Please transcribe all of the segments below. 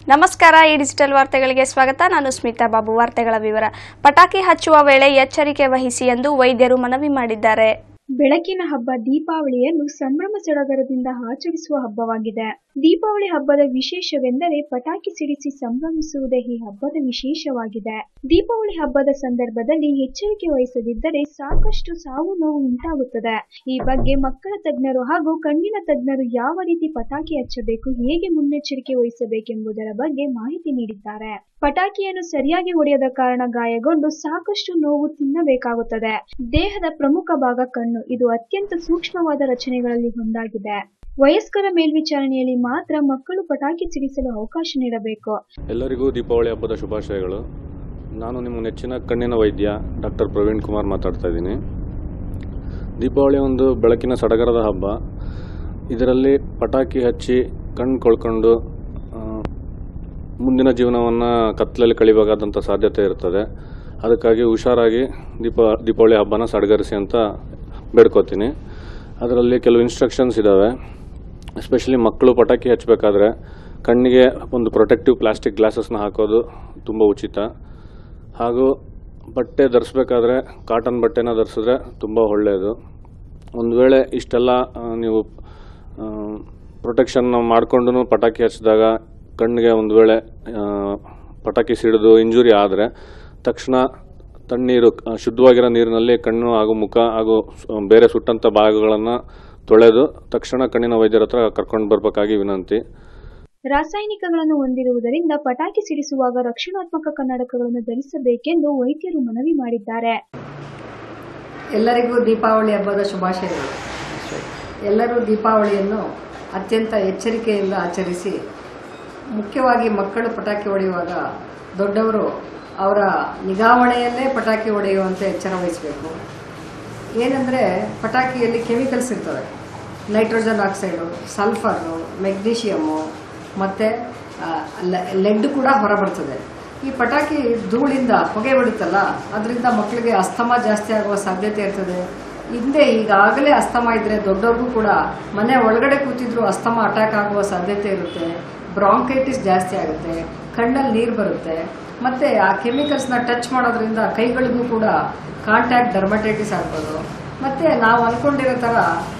ನಮಸ್ಕಾರ ಈ ಡಿಜಿಟಲ್ ವಾರ್ತೆಗಳಿಗೆ ಸ್ವಾಗತ ನಾನು ಸ್ಮಿತಾ ಬಾಬು ವಾರ್ತೆಗಳ ವಿವರ ಪಟಾಕಿ ಹಚ್ಚುವ ವೇಳೆ ಎಚ್ಚರಿಕೆ ವಹಿಸಿ ಎಂದು ವೈದ್ಯರು ಮನವಿ ಮಾಡಿದ್ದಾರೆ ಬೆಳಕಿನ ಹಬ್ಬ ದೀಪಾವಳಿಯನ್ನು ಸಂಭ್ರಮ ಸಡಗರದಿಂದ ಆಚರಿಸುವ ಹಬ್ಬವಾಗಿದೆ ದೀಪಾವಳಿ ಹಬ್ಬದ ವಿಶೇಷವೆಂದರೆ ಪಟಾಕಿ ಸಿಡಿಸಿ ಸಂಭ್ರಮಿಸುವುದೇ ಈ ಹಬ್ಬದ ವಿಶೇಷವಾಗಿದೆ ದೀಪಾವಳಿ ಹಬ್ಬದ ಸಂದರ್ಭದಲ್ಲಿ ಎಚ್ಚರಿಕೆ ವಹಿಸದಿದ್ದರೆ ಸಾಕಷ್ಟು ಸಾವು ನೋವು ಉಂಟಾಗುತ್ತದೆ ಈ ಬಗ್ಗೆ ಮಕ್ಕಳ ತಜ್ಞರು ಹಾಗೂ ಕಣ್ಣಿನ ತಜ್ಞರು ಯಾವ ರೀತಿ ಪಟಾಕಿ ಹಚ್ಚಬೇಕು ಹೇಗೆ ಮುನ್ನೆಚ್ಚರಿಕೆ ವಹಿಸಬೇಕೆಂಬುದರ ಬಗ್ಗೆ ಮಾಹಿತಿ ನೀಡಿದ್ದಾರೆ ಪಟಾಕಿಯನ್ನು ಸರಿಯಾಗಿ ಹೊಡೆಯದ ಕಾರಣ ಗಾಯಗೊಂಡು ಸಾಕಷ್ಟು ನೋವು ತಿನ್ನಬೇಕಾಗುತ್ತದೆ ದೇಹದ ಪ್ರಮುಖ ಭಾಗ ಕಣ್ಣು ಇದು ಅತ್ಯಂತ ಸೂಕ್ಷ್ಮವಾದ ರಚನೆಗಳಲ್ಲಿ ಒಂದಾಗಿದೆ ವಯಸ್ಕರ ಮೇಲ್ವಿಚಾರಣೆಯಲ್ಲಿ ಮಾತ್ರ ಮಕ್ಕಳು ಪಟಾಕಿ ಸಿಡಿಸಲು ಅವಕಾಶ ನೀಡಬೇಕು ಎಲ್ಲರಿಗೂ ದೀಪಾವಳಿ ಹಬ್ಬದ ಶುಭಾಶಯಗಳು ನಾನು ನಿಮ್ಮ ನೆಚ್ಚಿನ ಕಣ್ಣಿನ ವೈದ್ಯ ಡಾಕ್ಟರ್ ಪ್ರವೀಣ್ ಕುಮಾರ್ ಮಾತಾಡ್ತಾ ಇದ್ದೀನಿ ದೀಪಾವಳಿ ಒಂದು ಬೆಳಕಿನ ಸಡಗರದ ಹಬ್ಬ ಇದರಲ್ಲಿ ಪಟಾಕಿ ಹಚ್ಚಿ ಕಣ್ಣು ಕೊಳ್ಕೊಂಡು ಆ, ಮುಂದಿನ ಜೀವನವನ್ನು ಕತ್ತಲಲ್ಲಿ ಕಳಿಬೇಕಾದಂಥ ಸಾಧ್ಯತೆ ಇರ್ತದೆ ಅದಕ್ಕಾಗಿ ಹುಷಾರಾಗಿ ದೀಪ ದೀಪಾವಳಿ ಹಬ್ಬನ ಸಡಗರಿಸಿ ಅಂತ ಬೇಡ್ಕೋತೀನಿ ಅದರಲ್ಲಿ ಕೆಲವು ಇನ್ಸ್ಟ್ರಕ್ಷನ್ಸ್ ಇದ್ದಾವೆ ಎಸ್ಪೆಷಲಿ ಮಕ್ಕಳು ಪಟಾಕಿ ಹಚ್ಚಬೇಕಾದ್ರೆ ಕಣ್ಣಿಗೆ ಒಂದು ಪ್ರೊಟೆಕ್ಟಿವ್ ಪ್ಲಾಸ್ಟಿಕ್ ಗ್ಲಾಸಸ್ನ ಹಾಕೋದು ತುಂಬ ಉಚಿತ ಹಾಗೂ ಬಟ್ಟೆ ಧರಿಸ್ಬೇಕಾದ್ರೆ ಕಾಟನ್ ಬಟ್ಟೆನ ಧರಿಸಿದ್ರೆ ತುಂಬ ಒಳ್ಳೆಯದು ಒಂದು ವೇಳೆ ಇಷ್ಟೆಲ್ಲ ಆ, ನೀವು ಪ್ರೊಟೆಕ್ಷನ್ ಮಾಡಿಕೊಂಡು ಪಟಾಕಿ ಹಚ್ಚಿದಾಗ ಕಣ್ಣಿಗೆ ಒಂದು ವೇಳೆ ಆ, ಪಟಾಕಿ ಸಿಡಿದು ಇಂಜುರಿ ಆದರೆ ತಕ್ಷಣ ತಣ್ಣೀರು ಆ, ಶುದ್ಧವಾಗಿರೋ ನೀರಿನಲ್ಲಿ ಕಣ್ಣು ಹಾಗೂ ಮುಖ ಹಾಗೂ ಸ- ಬೇರೆ ಸುಟ್ಟಂಥ ಭಾಗಗಳನ್ನು ತೊಳೆದು ತಕ್ಷಣ ಕಣ್ಣಿನ ವೈದ್ಯರ ಹತ್ರ ಕರ್ಕೊಂಡು ಬರಬೇಕಾಗಿ ವಿನಂತಿ ರಾಸಾಯನಿಕಗಳನ್ನು ಹೊಂದಿರುವುದರಿಂದ ಪಟಾಕಿ ಸಿಡಿಸುವಾಗ ರಕ್ಷಣಾತ್ಮಕ ಕನ್ನಡಕಗಳನ್ನು ಧರಿಸಬೇಕೆಂದು ವೈದ್ಯರು ಮನವಿ ಮಾಡಿದ್ದಾರೆ ಎಲ್ಲರಿಗೂ ದೀಪಾವಳಿ ಹಬ್ಬದ ಶುಭಾಶಯಗಳು ಎಲ್ಲರೂ ದೀಪಾವಳಿಯನ್ನು ಅತ್ಯಂತ ಎಚ್ಚರಿಕೆಯಿಂದ ಆಚರಿಸಿ ಮುಖ್ಯವಾಗಿ ಮಕ್ಕಳು ಪಟಾಕಿ ಹೊಡೆಯುವಾಗ ದೊಡ್ಡವರು ಅವರ ನಿಗಾವಣೆಯಲ್ಲೇ ಪಟಾಕಿ ಹೊಡೆಯುವಂತೆ ಎಚ್ಚರ ವಹಿಸಬೇಕು ಏನಂದರೆ ಪಟಾಕಿಯಲ್ಲಿ ಕೆಮಿಕಲ್ಸ್ ಇರ್ತವೆ ನೈಟ್ರೋಜನ್ ಆಕ್ಸೈಡು ಸಲ್ಫರು ಮೆಗ್ನೀಷಿಯಮ್ಮು ಮತ್ತು ಲೆಡ್ ಕೂಡ ಹೊರಬರ್ತದೆ ಈ ಪಟಾಕಿ ಧೂಳಿಂದ ಹೊಗೆ ಬಿಡುತ್ತಲ್ಲ ಅದರಿಂದ ಮಕ್ಕಳಿಗೆ ಅಸ್ತಮ ಜಾಸ್ತಿ ಆಗುವ ಸಾಧ್ಯತೆ ಇರ್ತದೆ ಹಿಂದೆ ಈಗಾಗಲೇ ಅಸ್ತಮ ಇದ್ದರೆ ದೊಡ್ಡವ್ರಿಗೂ ಕೂಡ ಮನೆ ಒಳಗಡೆ ಕೂತಿದ್ರು ಅಸ್ತಮ ಅಟ್ಯಾಕ್ ಆಗುವ ಸಾಧ್ಯತೆ ಇರುತ್ತೆ ಬ್ರಾಂಕೈಟಿಸ್ ಜಾಸ್ತಿ ಆಗುತ್ತೆ ಕಣ್ಣಲ್ಲಿ ನೀರು ಬರುತ್ತೆ ಮತ್ತು ಆ ಕೆಮಿಕಲ್ಸ್ನ ಟಚ್ ಮಾಡೋದ್ರಿಂದ ಕೈಗಳಿಗೂ ಕೂಡ ಕಾಂಟ್ಯಾಕ್ಟ್ ಡರ್ಮಟೈಟಿಸ್ ಆಗ್ಬೋದು ಮತ್ತು ನಾವು ಅಂದ್ಕೊಂಡಿರೋ ಥರ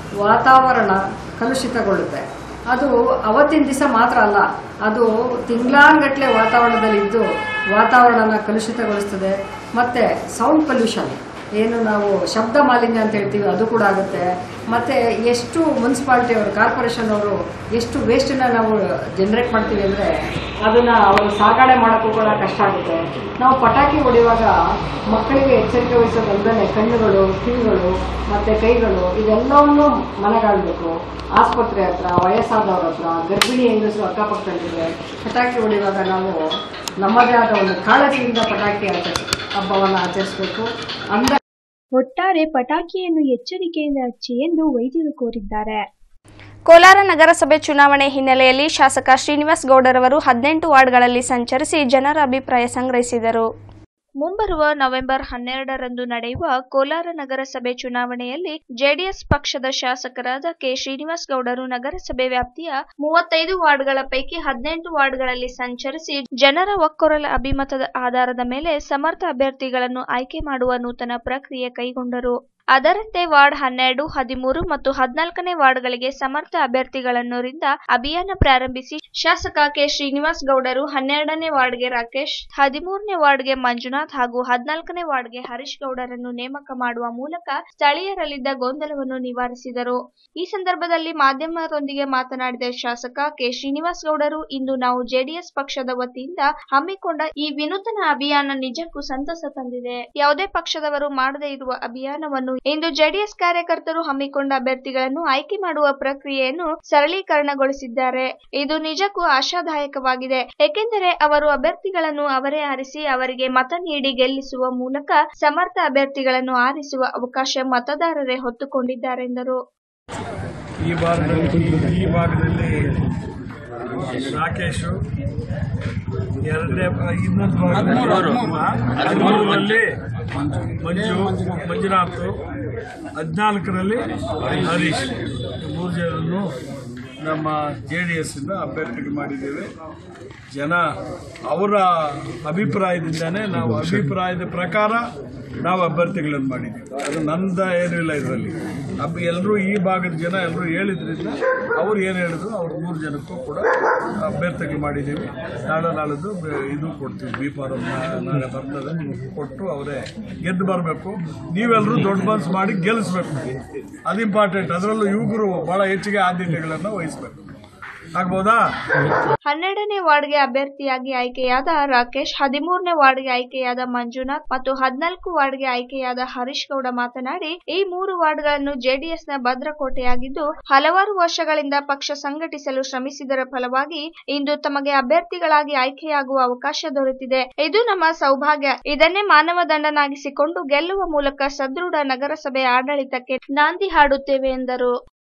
ವಾತಾವರಣ ಕಲುಷಿತಗೊಳ್ಳುತ್ತೆ ಅದು ಅವತ್ತಿನ ದಿವಸ ಮಾತ್ರ ಅಲ್ಲ ಅದು ತಿಂಗಳಾನ್ಗಟ್ಲೆ ವಾತಾವರಣದಲ್ಲಿ ಇದ್ದು ವಾತಾವರಣನ ಕಲುಷಿತಗೊಳಿಸ್ತದೆ ಮತ್ತು ಸೌಂಡ್ ಪೊಲ್ಯೂಷನ್ ಏನು ನಾವು ಶಬ್ದ ಮಾಲಿನ್ಯ ಅಂತ ಹೇಳ್ತೀವಿ ಅದು ಕೂಡ ಆಗುತ್ತೆ ಮತ್ತು ಎಷ್ಟು ಮುನ್ಸಿಪಾಲ್ಟಿ ಅವರು ಕಾರ್ಪೊರೇಷನ್ ಅವರು ಎಷ್ಟು ವೇಸ್ಟನ್ನ ನಾವು ಜನರೇಟ್ ಮಾಡ್ತೀವಿ ಅಂದರೆ ಅದನ್ನು ಅವರು ಸಾಗಣೆ ಮಾಡೋಕ್ಕೂ ಕೂಡ ಕಷ್ಟ ಆಗುತ್ತೆ ನಾವು ಪಟಾಕಿ ಹೊಡೆಯುವಾಗ ಮಕ್ಕಳಿಗೆ ಎಚ್ಚರಿಕೆ ವಹಿಸೋದಲ್ಲದೆ ಕಣ್ಣುಗಳು ಕಿವಿಗಳು ಮತ್ತು ಕೈಗಳು ಇದೆಲ್ಲವನ್ನು ಮನೆಗಾಡಬೇಕು ಆಸ್ಪತ್ರೆ ಹತ್ರ ವಯಸ್ಸಾದವ್ರ ಹತ್ರ ಗರ್ಭಿಣಿ ಹೆಂಗಸರು ಅಕ್ಕಪಕ್ಕದಲ್ಲಿದೆ ಪಟಾಕಿ ಹೊಡೆಯುವಾಗ ನಾವು ನಮ್ಮದೇ ಆದ ಒಂದು ಕಾಳಜಿಯಿಂದ ಪಟಾಕಿ ಆಚರಿಸ್ ಹಬ್ಬವನ್ನು ಆಚರಿಸಬೇಕು ಅಂದ ಒಟ್ಟಾರೆ ಪಟಾಕಿಯನ್ನು ಎಚ್ಚರಿಕೆಯಿಂದ ಹಚ್ಚಿ ಎಂದು ವೈದ್ಯರು ಕೋರಿದ್ದಾರೆ ಕೋಲಾರ ನಗರಸಭೆ ಚುನಾವಣೆ ಹಿನ್ನೆಲೆಯಲ್ಲಿ ಶಾಸಕ ಶ್ರೀನಿವಾಸ್ ಗೌಡರವರು ಹದಿನೆಂಟು ವಾರ್ಡ್ಗಳಲ್ಲಿ ಸಂಚರಿಸಿ ಜನರ ಅಭಿಪ್ರಾಯ ಸಂಗ್ರಹಿಸಿದರು ಮುಂಬರುವ ನವೆಂಬರ್ ಹನ್ನೆರಡರಂದು ನಡೆಯುವ ಕೋಲಾರ ನಗರಸಭೆ ಚುನಾವಣೆಯಲ್ಲಿ ಜೆಡಿಎಸ್ ಪಕ್ಷದ ಶಾಸಕರಾದ ಕೆ ಶ್ರೀನಿವಾಸ್ ಗೌಡರು ನಗರಸಭೆ ವ್ಯಾಪ್ತಿಯ ಮೂವತ್ತೈದು ವಾರ್ಡ್ಗಳ ಪೈಕಿ ಹದಿನೆಂಟು ವಾರ್ಡ್ಗಳಲ್ಲಿ ಸಂಚರಿಸಿ ಜನರ ಒಕ್ಕೊರಲ ಅಭಿಮತದ ಆಧಾರದ ಮೇಲೆ ಸಮರ್ಥ ಅಭ್ಯರ್ಥಿಗಳನ್ನು ಆಯ್ಕೆ ಮಾಡುವ ನೂತನ ಪ್ರಕ್ರಿಯೆ ಕೈಗೊಂಡರು ಅದರಂತೆ ವಾರ್ಡ್ ಹನ್ನೆರಡು ಹದಿಮೂರು ಮತ್ತು ಹದಿನಾಲ್ಕನೇ ವಾರ್ಡ್ಗಳಿಗೆ ಸಮರ್ಥ ಅಭ್ಯರ್ಥಿಗಳನ್ನರಿಂದ ಅಭಿಯಾನ ಪ್ರಾರಂಭಿಸಿ ಶಾಸಕ ಕೆ ಶ್ರೀನಿವಾಸ್ ಗೌಡರು ಹನ್ನೆರಡನೇ ವಾರ್ಡ್ಗೆ ರಾಕೇಶ್ ಹದಿಮೂರನೇ ವಾರ್ಡ್ಗೆ ಮಂಜುನಾಥ್ ಹಾಗೂ ಹದಿನಾಲ್ಕನೇ ವಾರ್ಡ್ಗೆ ಹರೀಶ್ ಗೌಡರನ್ನು ನೇಮಕ ಮಾಡುವ ಮೂಲಕ ಸ್ಥಳೀಯರಲ್ಲಿದ್ದ ಗೊಂದಲವನ್ನು ನಿವಾರಿಸಿದರು ಈ ಸಂದರ್ಭದಲ್ಲಿ ಮಾಧ್ಯಮದೊಂದಿಗೆ ಮಾತನಾಡಿದ ಶಾಸಕ ಕೆ ಶ್ರೀನಿವಾಸ್ ಗೌಡರು ಇಂದು ನಾವು ಜೆಡಿಎಸ್ ಪಕ್ಷದ ವತಿಯಿಂದ ಹಮ್ಮಿಕೊಂಡ ಈ ವಿನೂತನ ಅಭಿಯಾನ ನಿಜಕ್ಕೂ ಸಂತಸ ತಂದಿದೆ ಯಾವುದೇ ಪಕ್ಷದವರು ಮಾಡದೇ ಇರುವ ಅಭಿಯಾನವನ್ನು ಇಂದು ಜೆಡಿಎಸ್ ಕಾರ್ಯಕರ್ತರು ಹಮ್ಮಿಕೊಂಡ ಅಭ್ಯರ್ಥಿಗಳನ್ನು ಆಯ್ಕೆ ಮಾಡುವ ಪ್ರಕ್ರಿಯೆಯನ್ನು ಸರಳೀಕರಣಗೊಳಿಸಿದ್ದಾರೆ ಇದು ನಿಜಕ್ಕೂ ಆಶಾದಾಯಕವಾಗಿದೆ ಏಕೆಂದರೆ ಅವರು ಅಭ್ಯರ್ಥಿಗಳನ್ನು ಅವರೇ ಆರಿಸಿ ಅವರಿಗೆ ಮತ ನೀಡಿ ಗೆಲ್ಲಿಸುವ ಮೂಲಕ ಸಮರ್ಥ ಅಭ್ಯರ್ಥಿಗಳನ್ನು ಆರಿಸುವ ಅವಕಾಶ ಮತದಾರರೇ ಹೊತ್ತುಕೊಂಡಿದ್ದಾರೆಂದರು ಈ ಭಾಗದಲ್ಲಿ ಈ ಭಾಗದಲ್ಲಿ ರಾಕೇಶು ಎರಡನೇ ಭಾ- ಇನ್ನೊಂದು ಭಾಗದಲ್ಲಿ ಹದಿಮೂರರಲ್ಲಿ ಮಂಜು ಮಂಜುನಾಥ್ ಹದಿನಾಲ್ಕರಲ್ಲಿ ಹರೀಶ್ ಮೂರು ಜನರನ್ನು ನಮ್ಮ ಜೆ ಡಿ ಎಸ್ಸಿಂದ ಅಭ್ಯರ್ಥಿಗೆ ಮಾಡಿದ್ದೇವೆ ಜನ ಅವರ ಅಭಿಪ್ರಾಯದಿಂದನೇ ನಾವು ಅಭಿಪ್ರಾಯದ ಪ್ರಕಾರ ನಾವು ಅಭ್ಯರ್ಥಿಗಳನ್ನು ಮಾಡಿದ್ದೀವಿ ಅದು ನಂದ ಏನೂ ಇಲ್ಲ ಇದರಲ್ಲಿ ಅಬ್ ಎಲ್ಲರೂ ಈ ಭಾಗದ ಜನ ಎಲ್ಲರೂ ಹೇಳಿದ್ರಿಂದ ಅವ್ರು ಏನು ಹೇಳಿದ್ರು ಅವ್ರು ಮೂರು ಜನಕ್ಕೂ ಕೂಡ ಅಭ್ಯರ್ಥಿಗಳು ಮಾಡಿದ್ದೀವಿ ನಾಳೆ ನಾಳದ್ದು ಬ- ಇದು ಕೊಡ್ತೀವಿ ಬಿ ಫಾರಂ ನಾಳೆ ಬರ್ತದೆ ಕೊಟ್ಟು ಅವರೇ ಗೆದ್ದು ಬರಬೇಕು ನೀವೆಲ್ಲರೂ ದೊಡ್ಡ ಮನಸ್ಸು ಮಾಡಿ ಗೆಲ್ಲಿಸ್ಬೇಕು ಅದು ಇಂಪಾರ್ಟೆಂಟ್ ಅದರಲ್ಲೂ ಯುವಕರು ಬಹಳ ಹೆಚ್ಚಿಗೆ ಆದ್ಯತೆಗಳನ್ನು ವಹಿಸಬೇಕು ಆಗ್ಬೋದಾ ಹನ್ನೆರಡನೇ ವಾರ್ಡ್ಗೆ ಅಭ್ಯರ್ಥಿಯಾಗಿ ಆಯ್ಕೆಯಾದ ರಾಕೇಶ್ ಹದಿಮೂರನೇ ವಾರ್ಡ್ಗೆ ಆಯ್ಕೆಯಾದ ಮಂಜುನಾಥ್ ಮತ್ತು ಹದಿನಾಲ್ಕು ವಾರ್ಡ್ಗೆ ಆಯ್ಕೆಯಾದ ಹರೀಶ್ ಗೌಡ ಮಾತನಾಡಿ ಈ ಮೂರು ವಾರ್ಡ್ಗಳನ್ನು ಜೆಡಿಎಸ್ನ ಭದ್ರಕೋಟೆಯಾಗಿದ್ದು ಹಲವಾರು ವರ್ಷಗಳಿಂದ ಪಕ್ಷ ಸಂಘಟಿಸಲು ಶ್ರಮಿಸಿದರ ಫಲವಾಗಿ ಇಂದು ತಮಗೆ ಅಭ್ಯರ್ಥಿಗಳಾಗಿ ಆಯ್ಕೆಯಾಗುವ ಅವಕಾಶ ದೊರೆತಿದೆ ಇದು ನಮ್ಮ ಸೌಭಾಗ್ಯ ಇದನ್ನೇ ಮಾನವದಂಡನಾಗಿಸಿಕೊಂಡು ಗೆಲ್ಲುವ ಮೂಲಕ ಸದೃಢ ನಗರಸಭೆ ಆಡಳಿತಕ್ಕೆ ನಾಂದಿ ಹಾಡುತ್ತೇವೆ ಎಂದರು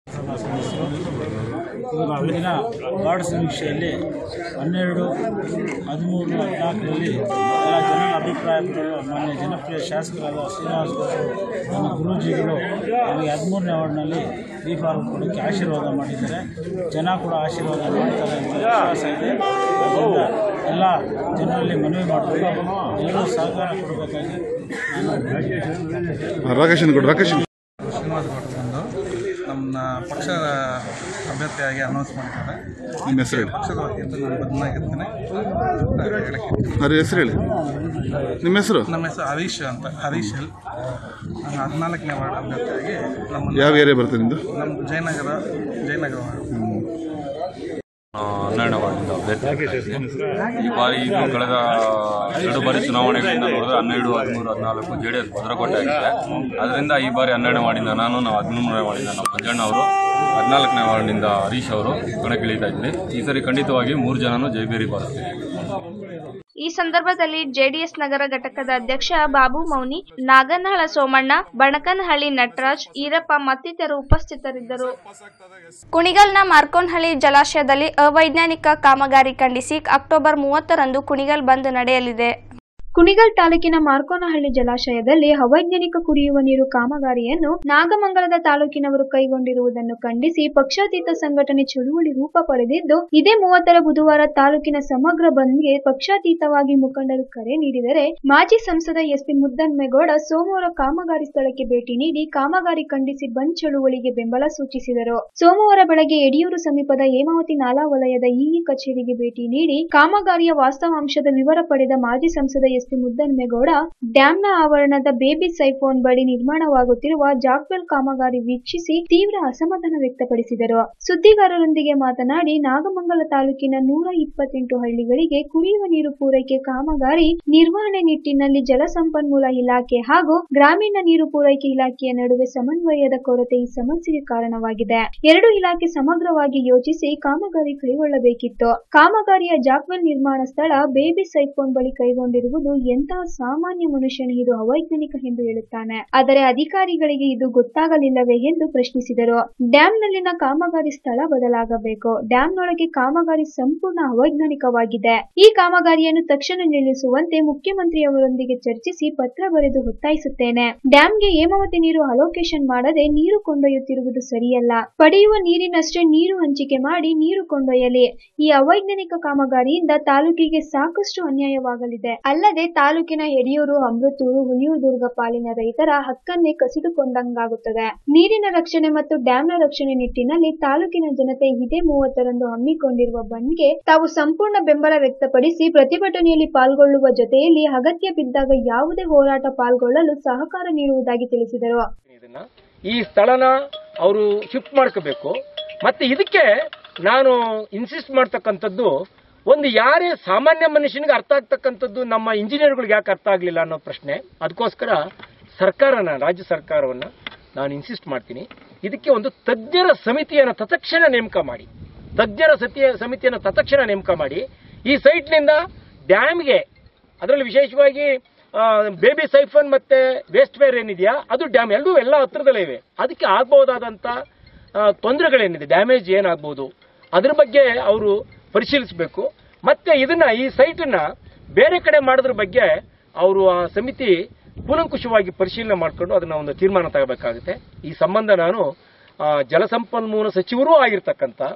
ಇಲ್ಲಿನ ವಾರ್ಡ್ ಸಮೀಕ್ಷೆಯಲ್ಲಿ ಹನ್ನೆರಡು ಹದಿಮೂರು ಹದಿನಾಲ್ಕರಲ್ಲಿ ಎಲ್ಲ ಜನರ ಅಭಿಪ್ರಾಯ ಪಡೆಯಲು ಮಾನ್ಯ ಜನಪ್ರಿಯ ಶಾಸಕರಾದ ಶ್ರೀನಿವಾಸ್ ಗೌಡರು ನಮ್ಮ ಗುರೂಜಿಗಳು ನಮಗೆ ಹದಿಮೂರನೇ ವಾರ್ಡ್ನಲ್ಲಿ ಬಿ ಫಾರ್ಮ್ ಕೊಡೋಕ್ಕೆ ಆಶೀರ್ವಾದ ಮಾಡಿದ್ದಾರೆ ಜನ ಕೂಡ ಆಶೀರ್ವಾದ ಮಾಡ್ತಾರೆ ಅಂತ ವಿಶ್ವಾಸ ಇದೆ ಅದರಿಂದ ಎಲ್ಲ ಜನರಲ್ಲಿ ಮನವಿ ಮಾಡಬೇಕು ಎಲ್ಲರೂ ಸಹಕಾರ ಕೊಡಬೇಕಾಗಿ ರಾಕೇಶನ್ ಕೊಡು ರಾಕೇಶನ್ ಶ್ರೀನಿವಾಸ ಗೌಡ್ರು ಬಂದು ನಮ್ಮ ಪಕ್ಷದ ಅಭ್ಯರ್ಥಿಯಾಗಿ ಅನೌನ್ಸ್ ಮಾಡಿದ್ದಾರೆ ನಿಮ್ಮ ಹೆಸರು ಹೇಳಿ ಪಕ್ಷದ ವತಿಯಿಂದ ನಾನು ಬದಲಾಗಿರ್ತೇನೆ ಹೇಳಕ್ಕೆ ಅವ್ರ ಹೆಸರು ಹೇಳಿ ನಿಮ್ಮ ಹೆಸರು ನಮ್ಮ ಹೆಸರು ಹರೀಶ್ ಅಂತ ಹರೀಶ್ ಎಲ್ ನಾನು ಹದಿನಾಲ್ಕನೇ ವಾರ್ಡ್ ಅಭ್ಯರ್ಥಿಯಾಗಿ ನಮ್ಮ ಯಾವ ಏರಿಯಾ ಬರ್ತದೆ ನಿಮ್ಮದು ನಮ್ಮ ಜಯನಗರ ಜಯನಗರ ವಾರ್ಡ್ ಹನ್ನೆರಡನೇ ವಾರ್ಡಿಂದ ಅಭ್ಯರ್ಥಿ ಆಗ್ತಾ ಇದ್ದೀನಿ. ಈ ಬಾರಿ ಇದು ಕಳೆದ ಎರಡು ಬಾರಿ ಚುನಾವಣೆಗಳಿಂದ ನೋಡಿದ್ರೆ ಹನ್ನೆರಡು ಹದಿಮೂರು ಹದಿನಾಲ್ಕು ಜೆ ಡಿ ಎಸ್ ಭದ್ರಕೋಟೆ ಆಗಿದೆ ಅದರಿಂದ ಈ ಬಾರಿ ಹನ್ನೆರಡನೇ ವಾರ್ಡಿಂದ ನಾನು ನಾವು ಹದಿಮೂರನೇ ವಾರ್ಡಿಂದ ನಮ್ಮ ಮಂಜಣ್ಣ ಅವರು ಹದಿನಾಲ್ಕನೇ ವಾರ್ಡಿನಿಂದ ಹರೀಶ್ ಅವರು ಕಣಕ್ಕಿಳಿತಾ ಇದ್ದೀನಿ ಈ ಸರಿ ಖಂಡಿತವಾಗಿ ಮೂರು ಜನನು ಜೈಬೇರಿ ಬಾರಿಸ್ತೀವಿ ಈ ಸಂದರ್ಭದಲ್ಲಿ ಜೆಡಿಎಸ್ ನಗರ ಘಟಕದ ಅಧ್ಯಕ್ಷ ಬಾಬು ಮೌನಿ ನಾಗನಹಳ ಸೋಮಣ್ಣ ಬಣಕನಹಳ್ಳಿ ನಟರಾಜ್ ಈರಪ್ಪ ಮತ್ತಿತರರು ಉಪಸ್ಥಿತರಿದ್ದರು ಕುಣಿಗಲ್ನ ಮಾರ್ಕೋನಹಳ್ಳಿ ಜಲಾಶಯದಲ್ಲಿ ಅವೈಜ್ಞಾನಿಕ ಕಾಮಗಾರಿ ಖಂಡಿಸಿ ಅಕ್ಟೋಬರ್ ಮೂವತ್ತರಂದು ಕುಣಿಗಲ್ ಬಂದ್ ನಡೆಯಲಿದೆ ಕುಣಿಗಲ್ ತಾಲೂಕಿನ ಮಾರ್ಕೋನಹಳ್ಳಿ ಜಲಾಶಯದಲ್ಲಿ ಅವೈಜ್ಞಾನಿಕ ಕುಡಿಯುವ ನೀರು ಕಾಮಗಾರಿಯನ್ನು ನಾಗಮಂಗಲದ ತಾಲೂಕಿನವರು ಕೈಗೊಂಡಿರುವುದನ್ನು ಖಂಡಿಸಿ ಪಕ್ಷಾತೀತ ಸಂಘಟನೆ ಚಳುವಳಿ ರೂಪ ಪಡೆದಿದ್ದು ಇದೇ ಮೂವತ್ತರ ಬುಧವಾರ ತಾಲೂಕಿನ ಸಮಗ್ರ ಬಂದ್ಗೆ ಪಕ್ಷಾತೀತವಾಗಿ ಮುಖಂಡರು ಕರೆ ನೀಡಿದರೆ ಮಾಜಿ ಸಂಸದ ಎಸ್ಪಿ ಮುದ್ದನ್ಮೇಗೌಡ ಸೋಮವಾರ ಕಾಮಗಾರಿ ಸ್ಥಳಕ್ಕೆ ಭೇಟಿ ನೀಡಿ ಕಾಮಗಾರಿ ಖಂಡಿಸಿ ಬಂದ್ ಚಳುವಳಿಗೆ ಬೆಂಬಲ ಸೂಚಿಸಿದರು ಸೋಮವಾರ ಬೆಳಗ್ಗೆ ಯಡಿಯೂರು ಸಮೀಪದ ಹೇಮಾವತಿ ನಾಲಾ ವಲಯದ ಇಇ ಕಚೇರಿಗೆ ಭೇಟಿ ನೀಡಿ ಕಾಮಗಾರಿಯ ವಾಸ್ತವಾಂಶದ ವಿವರ ಪಡೆದ ಮಾಜಿ ಸಂಸದ ಎಸ್ ಪಿ ಮುದ್ದನ್ಮೇಗೌಡ ಡ್ಯಾಂನ ಆವರಣದ ಬೇಬಿ ಸೈಫೋನ್ ಬಳಿ ನಿರ್ಮಾಣವಾಗುತ್ತಿರುವ ಜಾಕ್ವೆಲ್ ಕಾಮಗಾರಿ ವೀಕ್ಷಿಸಿ ತೀವ್ರ ಅಸಮಾಧಾನ ವ್ಯಕ್ತಪಡಿಸಿದರು ಸುದ್ದಿಗಾರರೊಂದಿಗೆ ಮಾತನಾಡಿ ನಾಗಮಂಗಲ ತಾಲೂಕಿನ ನೂರ ಇಪ್ಪತ್ತೆಂಟು ಹಳ್ಳಿಗಳಿಗೆ ಕುಡಿಯುವ ನೀರು ಪೂರೈಕೆ ಕಾಮಗಾರಿ ನಿರ್ವಹಣೆ ನಿಟ್ಟಿನಲ್ಲಿ ಜಲಸಂಪನ್ಮೂಲ ಇಲಾಖೆ ಹಾಗೂ ಗ್ರಾಮೀಣ ನೀರು ಪೂರೈಕೆ ಇಲಾಖೆಯ ನಡುವೆ ಸಮನ್ವಯದ ಕೊರತೆ ಈ ಸಮಸ್ಯೆಗೆ ಕಾರಣವಾಗಿದೆ ಎರಡು ಇಲಾಖೆ ಸಮಗ್ರವಾಗಿ ಯೋಚಿಸಿ ಕಾಮಗಾರಿ ಕೈಗೊಳ್ಳಬೇಕಿತ್ತು ಕಾಮಗಾರಿಯ ಜಾಕ್ವೆಲ್ ನಿರ್ಮಾಣ ಸ್ಥಳ ಬೇಬಿ ಸೈಫೋನ್ ಬಳಿ ಕೈಗೊಂಡಿರುವುದು ಎಂತಹ ಸಾಮಾನ್ಯ ಮನುಷ್ಯನು ಇದು ಅವೈಜ್ಞಾನಿಕ ಎಂದು ಹೇಳುತ್ತಾನೆ ಆದರೆ ಅಧಿಕಾರಿಗಳಿಗೆ ಇದು ಗೊತ್ತಾಗಲಿಲ್ಲವೇ ಎಂದು ಪ್ರಶ್ನಿಸಿದರು ಡ್ಯಾಂನಲ್ಲಿನ ಕಾಮಗಾರಿ ಸ್ಥಳ ಬದಲಾಗಬೇಕು ಡ್ಯಾಂನೊಳಗೆ ಕಾಮಗಾರಿ ಸಂಪೂರ್ಣ ಅವೈಜ್ಞಾನಿಕವಾಗಿದೆ ಈ ಕಾಮಗಾರಿಯನ್ನು ತಕ್ಷಣ ನಿಲ್ಲಿಸುವಂತೆ ಮುಖ್ಯಮಂತ್ರಿಯವರೊಂದಿಗೆ ಚರ್ಚಿಸಿ ಪತ್ರ ಬರೆದು ಒತ್ತಾಯಿಸುತ್ತೇನೆ ಡ್ಯಾಂಗೆ ಹೇಮಾವತಿ ನೀರು ಅಲೋಕೇಶನ್ ಮಾಡದೆ ನೀರು ಕೊಂಡೊಯ್ಯುತ್ತಿರುವುದು ಸರಿಯಲ್ಲ ಪಡೆಯುವ ನೀರಿನಷ್ಟೇ ನೀರು ಹಂಚಿಕೆ ಮಾಡಿ ನೀರು ಕೊಂಡೊಯ್ಯಲಿ ಈ ಅವೈಜ್ಞಾನಿಕ ಕಾಮಗಾರಿಯಿಂದ ತಾಲೂಕಿಗೆ ಸಾಕಷ್ಟು ಅನ್ಯಾಯವಾಗಲಿದೆ ಅಲ್ಲದೆ ತಾಲೂಕಿನ ಯಡಿಯೂರು ಅಮೃತೂರು ಹುಲಿಯೂದುರ್ಗ ಪಾಲಿನ ರೈತರ ಹಕ್ಕನ್ನೇ ಕಸಿದುಕೊಂಡಂಗಾಗುತ್ತದೆ ನೀರಿನ ರಕ್ಷಣೆ ಮತ್ತು ಡ್ಯಾಂನ ರಕ್ಷಣೆ ನಿಟ್ಟಿನಲ್ಲಿ ತಾಲೂಕಿನ ಜನತೆ ಇದೇ ಮೂವತ್ತರಂದು ಹಮ್ಮಿಕೊಂಡಿರುವ ಬಂದ್ಗೆ ತಾವು ಸಂಪೂರ್ಣ ಬೆಂಬಲ ವ್ಯಕ್ತಪಡಿಸಿ ಪ್ರತಿಭಟನೆಯಲ್ಲಿ ಪಾಲ್ಗೊಳ್ಳುವ ಜೊತೆಯಲ್ಲಿ ಅಗತ್ಯ ಬಿದ್ದಾಗ ಯಾವುದೇ ಹೋರಾಟ ಪಾಲ್ಗೊಳ್ಳಲು ಸಹಕಾರ ನೀಡುವುದಾಗಿ ತಿಳಿಸಿದರು ಇದನ್ನ ಈ ಸ್ಥಳನ ಅವರು ಶಿಫ್ಟ್ ಮಾಡ್ಕೋಬೇಕು ಮತ್ತೆ ಇದಕ್ಕೆ ನಾನು ಇನ್ಸಿಸ್ಟ್ ಮಾಡ್ತಕ್ಕಂಥದ್ದು ಒಂದು ಯಾರೇ ಸಾಮಾನ್ಯ ಮನುಷ್ಯನಿಗೆ ಅರ್ಥ ಆಗ್ತಕ್ಕಂಥದ್ದು ನಮ್ಮ ಇಂಜಿನಿಯರ್ಗಳಿಗೆ ಯಾಕೆ ಅರ್ಥ ಆಗಲಿಲ್ಲ ಅನ್ನೋ ಪ್ರಶ್ನೆ ಅದಕ್ಕೋಸ್ಕರ ಸರ್ಕಾರನ ರಾಜ್ಯ ಸರ್ಕಾರವನ್ನ ನಾನು ಇನ್ಸಿಸ್ಟ್ ಮಾಡ್ತೀನಿ ಇದಕ್ಕೆ ಒಂದು ತಜ್ಞರ ಸಮಿತಿಯನ್ನು ತತ್ಕ್ಷಣ ನೇಮಕ ಮಾಡಿ ತಜ್ಞರ ಸತಿಯ ಸಮಿತಿಯನ್ನು ತತ್ಕ್ಷಣ ನೇಮಕ ಮಾಡಿ ಈ ಸೈಟ್ನಿಂದ ಡ್ಯಾಮ್ಗೆ ಅದರಲ್ಲಿ ವಿಶೇಷವಾಗಿ ಬೇಬಿ ಸೈಫನ್ ಮತ್ತೆ ವೇಸ್ಟ್ ವೇರ್ ಏನಿದೆಯಾ ಅದು ಡ್ಯಾಮ್ ಎರಡೂ ಎಲ್ಲ ಹತ್ರದಲ್ಲೇ ಇವೆ ಅದಕ್ಕೆ ಆಗ್ಬಹುದಾದಂಥ ತೊಂದರೆಗಳೇನಿದೆ ಡ್ಯಾಮೇಜ್ ಏನಾಗ್ಬೋದು ಅದ್ರ ಬಗ್ಗೆ ಅವರು ಪರಿಶೀಲಿಸಬೇಕು ಮತ್ತೆ ಇದನ್ನ ಈ ಸೈಟನ್ನ ಬೇರೆ ಕಡೆ ಮಾಡೋದ್ರ ಬಗ್ಗೆ ಅವರು ಆ ಸಮಿತಿ ಕೂಲಂಕುಷವಾಗಿ ಪರಿಶೀಲನೆ ಮಾಡಿಕೊಂಡು ಅದನ್ನ ಒಂದು ತೀರ್ಮಾನ ತಗೋಬೇಕಾಗುತ್ತೆ ಈ ಸಂಬಂಧ ನಾನು ಆ, ಜಲಸಂಪನ್ಮೂಲ ಸಚಿವರೂ ಆಗಿರ್ತಕ್ಕಂಥ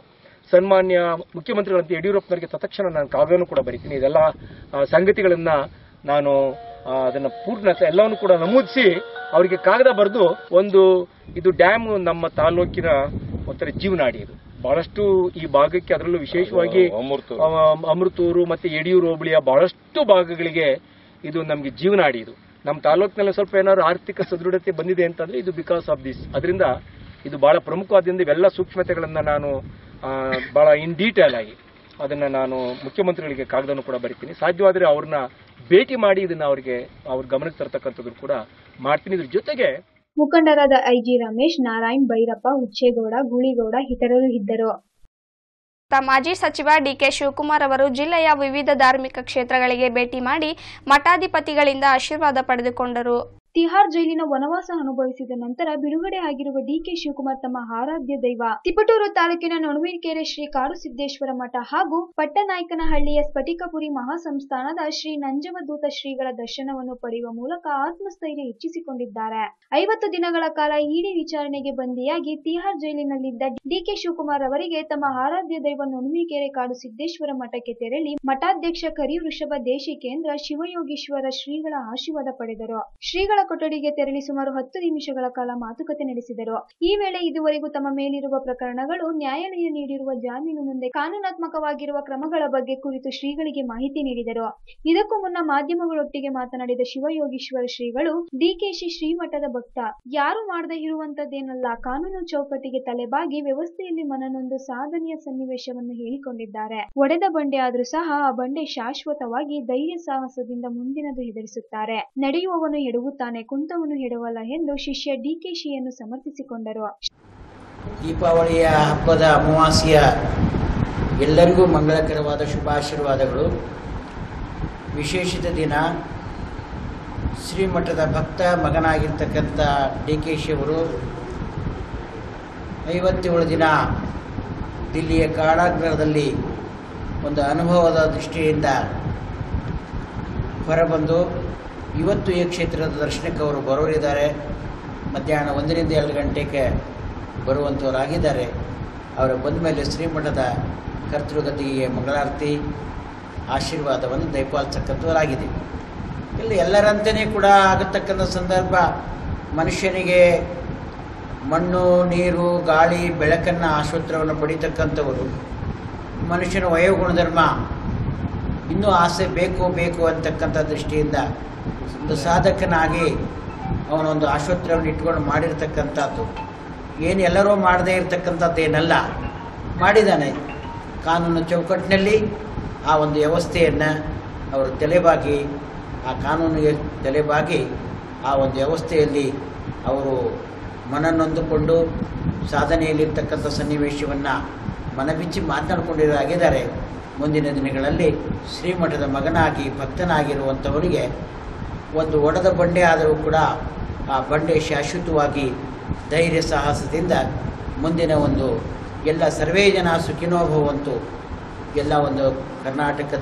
ಸನ್ಮಾನ್ಯ ಮುಖ್ಯಮಂತ್ರಿಗಳಂತ ಯಡಿಯೂರಪ್ಪನವರಿಗೆ ತತ್ಕ್ಷಣ ನಾನು ಕಾವ್ಯವನ್ನು ಕೂಡ ಬರೀತೀನಿ ಇದೆಲ್ಲ ಆ, ಸಂಗತಿಗಳನ್ನ ನಾನು ಆ, ಅದನ್ನ ಪೂರ್ಣತೆ ಎಲ್ಲವನ್ನು ಕೂಡ ನಮೂದಿಸಿ ಅವರಿಗೆ ಕಾಗದ ಬರೆದು ಒಂದು ಇದು ಡ್ಯಾಮ್ ನಮ್ಮ ತಾಲೂಕಿನ ಒಂಥರ ಜೀವನಾಡಿ ಇದು ಬಹಳಷ್ಟು ಈ ಭಾಗಕ್ಕೆ ಅದರಲ್ಲೂ ವಿಶೇಷವಾಗಿ ಆ, ಅಮೃತೂರು ಮತ್ತೆ ಯಡಿಯೂರು ಹೋಬಳಿಯ ಬಹಳಷ್ಟು ಭಾಗಗಳಿಗೆ ಇದು ನಮಗೆ ಜೀವನಾಡಿ ಇದು ನಮ್ಮ ತಾಲೂಕಿನಲ್ಲಿ ಸ್ವಲ್ಪ ಏನಾದ್ರು ಆರ್ಥಿಕ ಸದೃಢತೆ ಬಂದಿದೆ ಅಂತಂದ್ರೆ ಇದು ಬಿಕಾಸ್ ಆಫ್ ದಿಸ್ ಅದರಿಂದ ಇದು ಬಹಳ ಪ್ರಮುಖವಾದಿಂದ ಇವೆಲ್ಲ ಸೂಕ್ಷ್ಮತೆಗಳನ್ನ ನಾನು ಆ, ಬಹಳ ಇನ್ ಡೀಟೇಲ್ ಆಗಿ ಅದನ್ನ ನಾನು ಮುಖ್ಯಮಂತ್ರಿಗಳಿಗೆ ಕಾಗದವನ್ನು ಕೂಡ ಬರಿತೀನಿ ಸಾಧ್ಯವಾದರೆ ಅವ್ರನ್ನ ಭೇಟಿ ಮಾಡಿ ಇದನ್ನ ಅವರಿಗೆ ಅವ್ರ ಗಮನಕ್ಕೆ ತರ್ತಕ್ಕಂಥದ್ದು ಕೂಡ ಮಾಡ್ತೀನಿ ಇದ್ರ ಜೊತೆಗೆ ಮುಖಂಡರಾದ ಐಜಿ ರಮೇಶ್ ನಾರಾಯಣ್ ಭೈರಪ್ಪ ಹುಚ್ಚೇಗೌಡ ಗುಳಿಗೌಡ ಇತರರು ಇದ್ದರು ಮಾಜಿ ಸಚಿವ ಡಿಕೆ ಶಿವಕುಮಾರ್ ಅವರು ಜಿಲ್ಲೆಯ ವಿವಿಧ ಧಾರ್ಮಿಕ ಕ್ಷೇತ್ರಗಳಿಗೆ ಭೇಟಿ ಮಾಡಿ ಮಠಾಧಿಪತಿಗಳಿಂದ ಆಶೀರ್ವಾದ ಪಡೆದುಕೊಂಡರು ತಿಹಾರ್ ಜೈಲಿನ ವನವಾಸ ಅನುಭವಿಸಿದ ನಂತರ ಬಿಡುಗಡೆ ಆಗಿರುವ ಡಿಕೆ ಶಿವಕುಮಾರ್ ತಮ್ಮ ಆರಾಧ್ಯ ದೈವ ತಿಪಟೂರು ತಾಲೂಕಿನ ನೊಣವೀರ್ಕೆರೆ ಶ್ರೀ ಕಾಡುಸಿದ್ದೇಶ್ವರ ಮಠ ಹಾಗೂ ಪಟ್ಟನಾಯಕನಹಳ್ಳಿಯ ಸ್ಫಟಿಕಪುರಿ ಮಹಾಸಂಸ್ಥಾನದ ಶ್ರೀ ನಂಜವದೂತ ಶ್ರೀಗಳ ದರ್ಶನವನ್ನು ಪಡೆಯುವ ಮೂಲಕ ಆತ್ಮಸ್ಥೈರ್ಯ ಹೆಚ್ಚಿಸಿಕೊಂಡಿದ್ದಾರೆ ಐವತ್ತು ದಿನಗಳ ಕಾಲ ಇಡಿ ವಿಚಾರಣೆಗೆ ಬಂದಿಯಾಗಿ ತಿಹಾರ್ ಜೈಲಿನಲ್ಲಿದ್ದ ಡಿಕೆ ಶಿವಕುಮಾರ್ ಅವರಿಗೆ ತಮ್ಮ ಆರಾಧ್ಯ ದೈವ ನೊಣವೀರ್ಕೆರೆ ಕಾಡು ಸಿದ್ದೇಶ್ವರ ಮಠಕ್ಕೆ ತೆರಳಿ ಮಠಾಧ್ಯಕ್ಷ ಕರಿವೃಷಭ ದೇಶಿಕೇಂದ್ರ ಶಿವಯೋಗೀಶ್ವರ ಶ್ರೀಗಳ ಆಶೀರ್ವಾದ ಪಡೆದರು ಶ್ರೀಗಳ ಕೊಠಡಿಗೆ ತೆರಳಿ ಸುಮಾರು ಹತ್ತು ನಿಮಿಷಗಳ ಕಾಲ ಮಾತುಕತೆ ನಡೆಸಿದರು ಈ ವೇಳೆ ಇದುವರೆಗೂ ತಮ್ಮ ಮೇಲಿರುವ ಪ್ರಕರಣಗಳು ನ್ಯಾಯಾಲಯ ನೀಡಿರುವ ಜಾಮೀನು ಮುಂದೆ ಕಾನೂನಾತ್ಮಕವಾಗಿರುವ ಕ್ರಮಗಳ ಬಗ್ಗೆ ಕುರಿತು ಶ್ರೀಗಳಿಗೆ ಮಾಹಿತಿ ನೀಡಿದರು ಇದಕ್ಕೂ ಮುನ್ನ ಮಾಧ್ಯಮಗಳೊಟ್ಟಿಗೆ ಮಾತನಾಡಿದ ಶಿವಯೋಗೀಶ್ವರ ಶ್ರೀಗಳು ಡಿಕೆಶಿ ಶ್ರೀಮಠದ ಭಕ್ತ ಯಾರು ಮಾಡದೇ ಇರುವಂತದ್ದೇನಲ್ಲ ಕಾನೂನು ಚೌಕಟ್ಟಿಗೆ ತಲೆಬಾಗಿ ವ್ಯವಸ್ಥೆಯಲ್ಲಿ ಮನನೊಂದು ಸಾಧನೆಯ ಸನ್ನಿವೇಶವನ್ನು ಹೇಳಿಕೊಂಡಿದ್ದಾರೆ ಒಡೆದ ಬಂಡೆ ಆದ್ರೂ ಸಹ ಆ ಬಂಡೆ ಶಾಶ್ವತವಾಗಿ ಧೈರ್ಯ ಸಾಹಸದಿಂದ ಮುಂದಿನದು ಹೆದರಿಸುತ್ತಾರೆ ನಡೆಯುವವನು ಎಡುವುತ್ತಾನೆ ಕುಂತವನು ಎಡವಲ್ಲ ಎಂದು ಶಿಷ್ಯ ಡಿಕೆಶಿಯನ್ನು ಸಮರ್ಥಿಸಿಕೊಂಡರು ದೀಪಾವಳಿಯ ಹಬ್ಬದ ಅಮಾವಾಸ್ಯ ಎಲ್ಲರಿಗೂ ಮಂಗಳಕರವಾದ ಶುಭಾಶೀರ್ವಾದಗಳು ವಿಶೇಷಿತ ದಿನ ಶ್ರೀಮಠದ ಭಕ್ತ ಮಗನಾಗಿರ್ತಕ್ಕಂಥ ಡಿ ಕೆ ಶಿವರು ಐವತ್ತೇಳು ದಿನ ದಿಲ್ಲಿಯ ಕಾರಾಗೃಹದಲ್ಲಿ ಒಂದು ಅನುಭವದ ದೃಷ್ಟಿಯಿಂದ ಹೊರಬಂದು ಇವತ್ತು ಈ ಕ್ಷೇತ್ರದ ದರ್ಶನಕ್ಕೆ ಅವರು ಬರೋರಿದ್ದಾರೆ ಮಧ್ಯಾಹ್ನ ಒಂದರಿಂದ ಎರಡು ಗಂಟೆಗೆ ಬರುವಂಥವರಾಗಿದ್ದಾರೆ ಅವರು ಬಂದ ಮೇಲೆ ಶ್ರೀಮಠದ ಕರ್ತೃಗತಿಗೆ ಮಂಗಳಾರತಿ ಆಶೀರ್ವಾದವನ್ನು ದಯಪಾಲಿಸತಕ್ಕಂಥವರಾಗಿದೆ ಇಲ್ಲಿ ಎಲ್ಲರಂತೆಯೇ ಕೂಡ ಆಗತಕ್ಕಂಥ ಸಂದರ್ಭ ಮನುಷ್ಯನಿಗೆ ಮಣ್ಣು ನೀರು ಗಾಳಿ ಬೆಳಕನ್ನು ಆಶೋತ್ತರವನ್ನು ಪಡಿತಕ್ಕಂಥವರು ಮನುಷ್ಯನ ವಯೋಗುಣಧರ್ಮ ಇನ್ನೂ ಆಸೆ ಬೇಕು ಬೇಕು ಅಂತಕ್ಕಂಥ ದೃಷ್ಟಿಯಿಂದ ಒಂದು ಸಾಧಕನಾಗಿ ಅವನೊಂದು ಆಶೋತ್ತರವನ್ನು ಇಟ್ಕೊಂಡು ಮಾಡಿರ್ತಕ್ಕಂಥದ್ದು ಏನು ಎಲ್ಲರೂ ಮಾಡದೇ ಇರತಕ್ಕಂಥದ್ದೇನಲ್ಲ ಮಾಡಿದ್ದಾನೆ ಕಾನೂನು ಚೌಕಟ್ಟಿನಲ್ಲಿ ಆ ಒಂದು ವ್ಯವಸ್ಥೆಯನ್ನು ಅವರು ತಲೆಬಾಗಿ ಆ ಕಾನೂನಿಗೆ ತಲೆಬಾಗಿ ಆ ಒಂದು ವ್ಯವಸ್ಥೆಯಲ್ಲಿ ಅವರು ಮನನೊಂದುಕೊಂಡು ಸಾಧನೆಯಲ್ಲಿರ್ತಕ್ಕಂಥ ಸನ್ನಿವೇಶವನ್ನು ಮನಬಿಚ್ಚಿ ಮಾತನಾಡಿಕೊಂಡಿರಾಗಿದ್ದಾರೆ ಮುಂದಿನ ದಿನಗಳಲ್ಲಿ ಶ್ರೀಮಠದ ಮಗನಾಗಿ ಭಕ್ತನಾಗಿರುವಂಥವರಿಗೆ ಒಂದು ಒಡೆದ ಬಂಡೆ ಆದರೂ ಕೂಡ ಆ ಬಂಡೆ ಶಾಶ್ವತವಾಗಿ ಧೈರ್ಯ ಸಾಹಸದಿಂದ ಮುಂದಿನ ಒಂದು ಎಲ್ಲ ಸರ್ವೇ ಜನ ಸುಖಿನೋ ಭವಂತು ಎಲ್ಲ ಒಂದು ಕರ್ನಾಟಕದ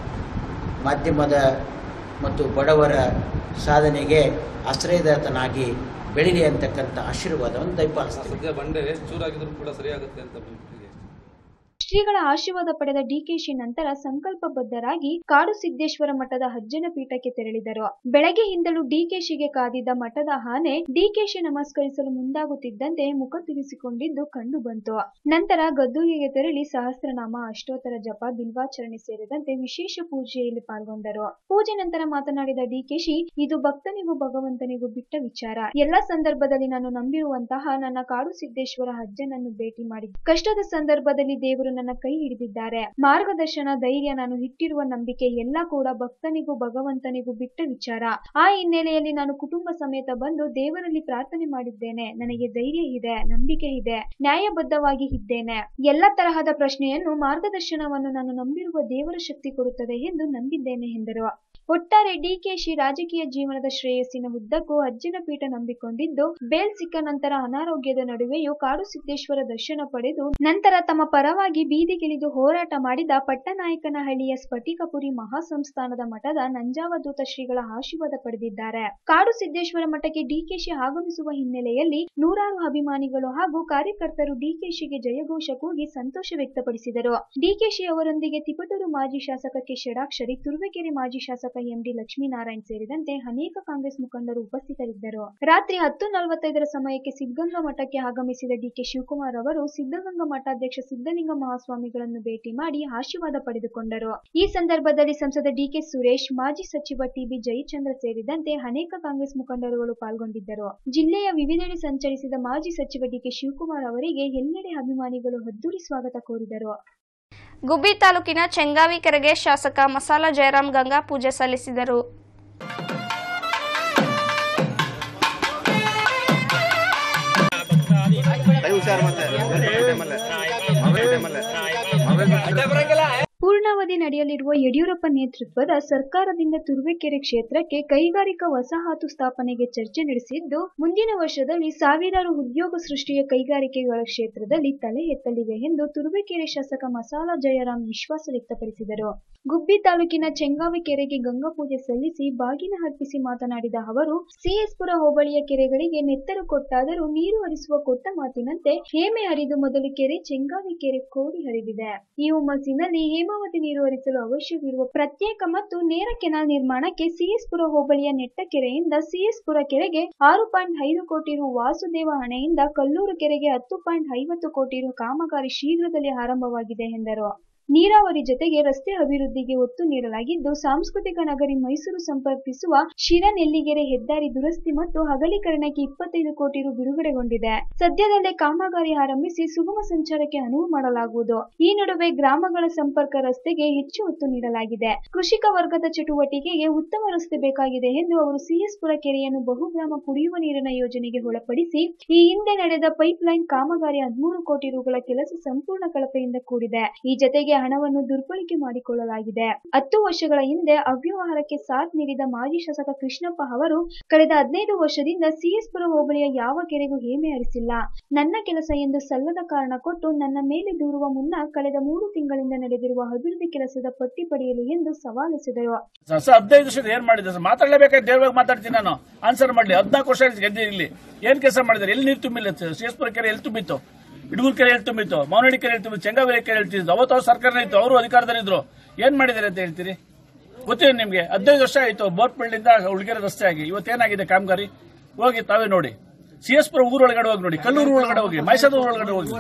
ಮಾಧ್ಯಮದ ಮತ್ತು ಬಡವರ ಸಾಧನೆಗೆ ಆಶ್ರಯದಾತನಾಗಿ ಬೆಳೀಲಿ ಅಂತಕ್ಕಂಥ ಆಶೀರ್ವಾದವನ್ನು ದಯಪಾಲಿಸ್ತೀವಿ ಸದ್ಯ ಬಂಡೆ ಚೂರಾಗಿದ್ರು ಕೂಡ ಸರಿಯಾಗುತ್ತೆ ಅಂತ ನಂಬಿಕೆ ಶ್ರೀಗಳ ಆಶೀರ್ವಾದ ಪಡೆದ ಡಿಕೆಶಿ ನಂತರ ಸಂಕಲ್ಪಬದ್ಧರಾಗಿ ಕಾಡು ಸಿದ್ದೇಶ್ವರ ಮಠದ ಹಜ್ಜನ ಪೀಠಕ್ಕೆ ತೆರಳಿದರು ಬೆಳಗ್ಗೆಯಿಂದಲೂ ಡಿಕೆಶಿಗೆ ಕಾದಿದ್ದ ಮಠದ ಆನೆ ಡಿಕೆಶಿ ನಮಸ್ಕರಿಸಲು ಮುಂದಾಗುತ್ತಿದ್ದಂತೆ ಮುಖ ತಿರುಗಿಸಿಕೊಂಡಿದ್ದು ಕಂಡು ಬಂತು ನಂತರ ಗದ್ದುಗೆಗೆ ತೆರಳಿ ಸಹಸ್ರನಾಮ ಅಷ್ಟೋತ್ತರ ಜಪ ಬಿಲ್ವಾಚರಣೆ ಸೇರಿದಂತೆ ವಿಶೇಷ ಪೂಜೆಯಲ್ಲಿ ಪಾಲ್ಗೊಂಡರು ಪೂಜೆ ನಂತರ ಮಾತನಾಡಿದ ಡಿಕೆಶಿ ಇದು ಭಕ್ತನಿಗೂ ಭಗವಂತನಿಗೂ ಬಿಟ್ಟ ವಿಚಾರ ಎಲ್ಲಾ ಸಂದರ್ಭದಲ್ಲಿ ನಾನು ನಂಬಿರುವಂತಹ ನನ್ನ ಕಾಡು ಸಿದ್ದೇಶ್ವರ ಅಜ್ಜನನ್ನು ಭೇಟಿ ಮಾಡಿ ಕಷ್ಟದ ಸಂದರ್ಭದಲ್ಲಿ ದೇವರು ನನ್ನ ಕೈ ಹಿಡಿದಿದ್ದಾರೆ ಮಾರ್ಗದರ್ಶನ ಧೈರ್ಯ ನಾನು ಇಟ್ಟಿರುವ ನಂಬಿಕೆ ಎಲ್ಲ ಕೂಡ ಭಕ್ತನಿಗೂ ಭಗವಂತನಿಗೂ ಬಿಟ್ಟ ವಿಚಾರ ಆ ಹಿನ್ನೆಲೆಯಲ್ಲಿ ನಾನು ಕುಟುಂಬ ಸಮೇತ ಬಂದು ದೇವರಲ್ಲಿ ಪ್ರಾರ್ಥನೆ ಮಾಡಿದ್ದೇನೆ ನನಗೆ ಧೈರ್ಯ ಇದೆ ನಂಬಿಕೆ ಇದೆ ನ್ಯಾಯಬದ್ಧವಾಗಿ ಇದ್ದೇನೆ ಎಲ್ಲ ತರಹದ ಪ್ರಶ್ನೆಯನ್ನು ಮಾರ್ಗದರ್ಶನವನ್ನು ನಾನು ನಂಬಿರುವ ದೇವರ ಶಕ್ತಿ ಕೊಡುತ್ತದೆ ಎಂದು ನಂಬಿದ್ದೇನೆ ಎಂದರು ಒಟ್ಟಾರೆ ಡಿಕೆಶಿ ರಾಜಕೀಯ ಜೀವನದ ಶ್ರೇಯಸ್ಸಿನ ಉದ್ದಕ್ಕೂ ಅಜ್ಜನ ಪೀಠ ನಂಬಿಕೊಂಡಿದ್ದು ಬೇಲ್ ಸಿಕ್ಕ ನಂತರ ಅನಾರೋಗ್ಯದ ನಡುವೆಯೂ ಕಾಡು ಸಿದ್ದೇಶ್ವರ ದರ್ಶನ ಪಡೆದು ನಂತರ ತಮ್ಮ ಪರವಾಗಿ ಬೀದಿಗಿಳಿದು ಹೋರಾಟ ಮಾಡಿದ ಪಟ್ಟನಾಯಕನಹಳ್ಳಿಯ ಸ್ಫಟಿಕಪುರಿ ಮಹಾಸಂಸ್ಥಾನದ ಮಠದ ನಂಜಾವಧೂತ ಶ್ರೀಗಳ ಆಶೀರ್ವಾದ ಪಡೆದಿದ್ದಾರೆ ಕಾಡು ಸಿದ್ದೇಶ್ವರ ಮಠಕ್ಕೆ ಡಿಕೆಶಿ ಆಗಮಿಸುವ ಹಿನ್ನೆಲೆಯಲ್ಲಿ ನೂರಾರು ಅಭಿಮಾನಿಗಳು ಹಾಗೂ ಕಾರ್ಯಕರ್ತರು ಡಿಕೆಶಿಗೆ ಜಯಘೋಷ ಕೂಗಿ ಸಂತೋಷ ವ್ಯಕ್ತಪಡಿಸಿದರು ಡಿಕೆಶಿ ಅವರೊಂದಿಗೆ ತಿಪಟೂರು ಮಾಜಿ ಶಾಸಕ ಕೆ ಷಡಾಕ್ಷರಿ ತುರುವೇಕೆರೆ ಮಾಜಿ ಶಾಸಕ ಎಂಡಿ ಲಕ್ಷ್ಮೀನಾರಾಯಣ್ ಸೇರಿದಂತೆ ಅನೇಕ ಕಾಂಗ್ರೆಸ್ ಮುಖಂಡರು ಉಪಸ್ಥಿತರಿದ್ದರು ರಾತ್ರಿ ಹತ್ತು ನಲವತ್ತೈದರ ಸಮಯಕ್ಕೆ ಸಿದ್ಧಗಂಗಾ ಮಠಕ್ಕೆ ಆಗಮಿಸಿದ ಡಿಕೆ ಶಿವಕುಮಾರ್ ಅವರು ಸಿದ್ಧಗಂಗಾ ಮಠಾಧ್ಯಕ್ಷ ಸಿದ್ಧಲಿಂಗ ಮಹಾಸ್ವಾಮಿಗಳನ್ನು ಭೇಟಿ ಮಾಡಿ ಆಶೀರ್ವಾದ ಪಡೆದುಕೊಂಡರು ಈ ಸಂದರ್ಭದಲ್ಲಿ ಸಂಸದ ಡಿಕೆ ಸುರೇಶ್ ಮಾಜಿ ಸಚಿವ ಟಿಬಿ ಜಯಚಂದ್ರ ಸೇರಿದಂತೆ ಅನೇಕ ಕಾಂಗ್ರೆಸ್ ಮುಖಂಡರುಗಳು ಪಾಲ್ಗೊಂಡಿದ್ದರು ಜಿಲ್ಲೆಯ ವಿವಿಧೆಡೆ ಸಂಚರಿಸಿದ ಮಾಜಿ ಸಚಿವ ಡಿಕೆ ಶಿವಕುಮಾರ್ ಅವರಿಗೆ ಎಲ್ಲೆಡೆ ಅಭಿಮಾನಿಗಳು ಅದ್ದೂರಿ ಸ್ವಾಗತ ಕೋರಿದರು ಗುಬ್ಬಿ ತಾಲೂಕಿನ ಚೆಂಗಾವಿ ಕೆರೆಗೆ ಶಾಸಕ ಮಸಾಲ ಜಯರಾಮ್ ಗಂಗಾ ಪೂಜೆ ಸಲ್ಲಿಸಿದರು ಪೂರ್ಣಾವಧಿ ನಡೆಯಲಿರುವ ಯಡಿಯೂರಪ್ಪ ನೇತೃತ್ವದ ಸರ್ಕಾರದಿಂದ ತುರುವೇಕೆರೆ ಕ್ಷೇತ್ರಕ್ಕೆ ಕೈಗಾರಿಕಾ ವಸಾಹತು ಸ್ಥಾಪನೆಗೆ ಚರ್ಚೆ ನಡೆಸಿದ್ದು ಮುಂದಿನ ವರ್ಷದಲ್ಲಿ ಸಾವಿರಾರು ಉದ್ಯೋಗ ಸೃಷ್ಟಿಯ ಕೈಗಾರಿಕೆಗಳ ಕ್ಷೇತ್ರದಲ್ಲಿ ತಲೆ ಎತ್ತಲಿವೆ ಎಂದು ತುರುವೇಕೆರೆ ಶಾಸಕ ಮಸಾಲ ಜಯರಾಮ್ ವಿಶ್ವಾಸ ವ್ಯಕ್ತಪಡಿಸಿದರು ಗುಬ್ಬಿ ತಾಲೂಕಿನ ಚೆಂಗಾವಿ ಕೆರೆಗೆ ಗಂಗಾ ಪೂಜೆ ಸಲ್ಲಿಸಿ ಬಾಗಿನ ಅರ್ಪಿಸಿ ಮಾತನಾಡಿದ ಅವರು ಸಿಎಸ್ಪುರ ಹೋಬಳಿಯ ಕೆರೆಗಳಿಗೆ ನೆತ್ತರು ಕೊಟ್ಟಾದರೂ ನೀರು ಹರಿಸುವ ಕೊಟ್ಟ ಮಾತಿನಂತೆ ಹೇಮೆ ಹರಿದು ಮೊದಲು ಕೆರೆ ಚೆಂಗಾವಿ ಕೆರೆ ಕೋಡಿ ಹರಿದಿದೆ ಈ ಹುಮ್ಮಸ್ಸಿನಲ್ಲಿ ಹೇಮಾವತಿ ನೀರು ಹರಿಸಲು ಅವಶ್ಯವಿರುವ ಪ್ರತ್ಯೇಕ ಮತ್ತು ನೇರ ಕೆನಾಲ್ ನಿರ್ಮಾಣಕ್ಕೆ ಸಿಎಸ್ಪುರ ಹೋಬಳಿಯ ನೆಟ್ಟಕೆರೆಯಿಂದ ಸಿಎಸ್ಪುರ ಕೆರೆಗೆ ಆರು ಪಾಯಿಂಟ್ ಐದು ಕೋಟಿ ರು ವಾಸುದೇವ ಹಣೆಯಿಂದ ಕಲ್ಲೂರು ಕೆರೆಗೆ ಹತ್ತು ಪಾಯಿಂಟ್ ಐವತ್ತು ಕೋಟಿ ರು ಕಾಮಗಾರಿ ಶೀಘ್ರದಲ್ಲಿ ಆರಂಭವಾಗಿದೆ ಎಂದರು ನೀರಾವರಿ ಜೊತೆಗೆ ರಸ್ತೆ ಅಭಿವೃದ್ಧಿಗೆ ಒತ್ತು ನೀಡಲಾಗಿದ್ದು ಸಾಂಸ್ಕೃತಿಕ ನಗರಿ ಮೈಸೂರು ಸಂಪರ್ಕಿಸುವ ಶಿರಾ ನೆಲ್ಲಿಗೆರೆ ಹೆದ್ದಾರಿ ದುರಸ್ತಿ ಮತ್ತು ಅಗಲೀಕರಣಕ್ಕೆ ಇಪ್ಪತ್ತೈದು ಕೋಟಿ ರು ಬಿಡುಗಡೆಗೊಂಡಿದೆ ಸದ್ಯದಲ್ಲೇ ಕಾಮಗಾರಿ ಆರಂಭಿಸಿ ಸುಗಮ ಸಂಚಾರಕ್ಕೆ ಅನುವು ಮಾಡಲಾಗುವುದು ಈ ನಡುವೆ ಗ್ರಾಮಗಳ ಸಂಪರ್ಕ ರಸ್ತೆಗೆ ಹೆಚ್ಚು ಒತ್ತು ನೀಡಲಾಗಿದೆ ಕೃಷಿಕ ವರ್ಗದ ಚಟುವಟಿಕೆಗೆ ಉತ್ತಮ ರಸ್ತೆ ಬೇಕಾಗಿದೆ ಎಂದು ಅವರು ಸಿಎಸ್ಪುರ ಕೆರೆಯನ್ನು ಬಹುಗ್ರಾಮ ಕುಡಿಯುವ ನೀರಿನ ಯೋಜನೆಗೆ ಒಳಪಡಿಸಿ ಈ ಹಿಂದೆ ನಡೆದ ಪೈಪ್ ಲೈನ್ ಕಾಮಗಾರಿ ಹದಿಮೂರು ಕೋಟಿ ರುಗಳ ಕೆಲಸ ಸಂಪೂರ್ಣ ಕಳಪೆಯಿಂದ ಕೂಡಿದೆ ಈ ಜತೆಗೆ ಹಣವನ್ನು ದುರ್ಬಳಕೆ ಮಾಡಿಕೊಳ್ಳಲಾಗಿದೆ ಹತ್ತು ವರ್ಷಗಳ ಹಿಂದೆ ಅವ್ಯವಹಾರಕ್ಕೆ ಸಾಥ್ ನೀಡಿದ ಮಾಜಿ ಶಾಸಕ ಕೃಷ್ಣಪ್ಪ ಅವರು ಕಳೆದ ಹದಿನೈದು ವರ್ಷದಿಂದ ಸಿಎಸ್ಪುರ ಹೋಬಳಿಯ ಯಾವ ಕೆರೆಗೂ ಹೇಮೆ ಹರಿಸಿಲ್ಲ ನನ್ನ ಕೆಲಸ ಎಂದು ಸಲ್ಲದ ಕಾರಣ ಕೊಟ್ಟು ನನ್ನ ಮೇಲೆ ದೂರುವ ಮುನ್ನ ಕಳೆದ ಮೂರು ತಿಂಗಳಿಂದ ನಡೆದಿರುವ ಅಭಿವೃದ್ಧಿ ಕೆಲಸದ ಪಟ್ಟಿ ಪಡೆಯಲು ಎಂದು ಸವಾಲೆಸೆದರು ಸರ್ ಹದಿನೈದು ವರ್ಷದ ಏನ್ ಮಾಡಿದೆ ಸರ್ ಮಾತಾಡ್ಲೇಬೇಕಾದ್ರೆ ದೇವ್ರಾಗ ಮಾತಾಡ್ತೀನಿ ನಾನು ಆನ್ಸರ್ ಮಾಡ್ಲಿ ಹದಿನಾಲ್ಕು ವರ್ಷ ಗೆದ್ದೆ ಇಲ್ಲಿ ಏನ್ ಕೆಲಸ ಮಾಡಿದ್ದಾರೆ ಎಲ್ಲಿ ನೀರು ತುಂಬಿಲ್ಲ ಸಿಎಸ್ಪುರ ಕೆರೆ ಎಲ್ಲಿ ತುಂಬಿತ್ತು ಇಡಗೂರು ಕೆರೆ ಎಲ್ಲಿ ತುಂಬಿತ್ತು ಮಾವನಹಳ್ಳಿ ಕೆರೆ ಎಲ್ಲಿ ತುಂಬಿತ್ತು ಚೆಂಗಾವೇರಿ ಕೆರೆ ಹೇಳ್ತಿದ್ದು ಅವತ್ತು ಅವ್ರ ಸರ್ಕಾರನೇ ಇತ್ತು ಅವರು ಅಧಿಕಾರದಲ್ಲಿದ್ರು ಏನ್ ಮಾಡಿದ್ದಾರೆ ಅಂತ ಹೇಳ್ತೀರಿ ಗೊತ್ತಿದೆ ನಿಮ್ಗೆ ಹದಿನೈದು ವರ್ಷ ಆಯ್ತು ಬೋರ್ಪಳ್ಳಿಂದ ಉಳ್ಗೆರೆ ರಸ್ತೆ ಆಗಿ ಇವತ್ತೇನಾಗಿದೆ ಕಾಮಗಾರಿ ಹೋಗಿ ತಾವೇ ನೋಡಿ ಸಿಎಸ್ಪುರ ಊರೊಳಗಡೆ ಹೋಗಿ ನೋಡಿ ಕಲ್ಲೂರು ಒಳಗಡೆ ಹೋಗಿ ಮೈಸಾದ ಊರೊಳಗಡೆ ಹೋಗಿ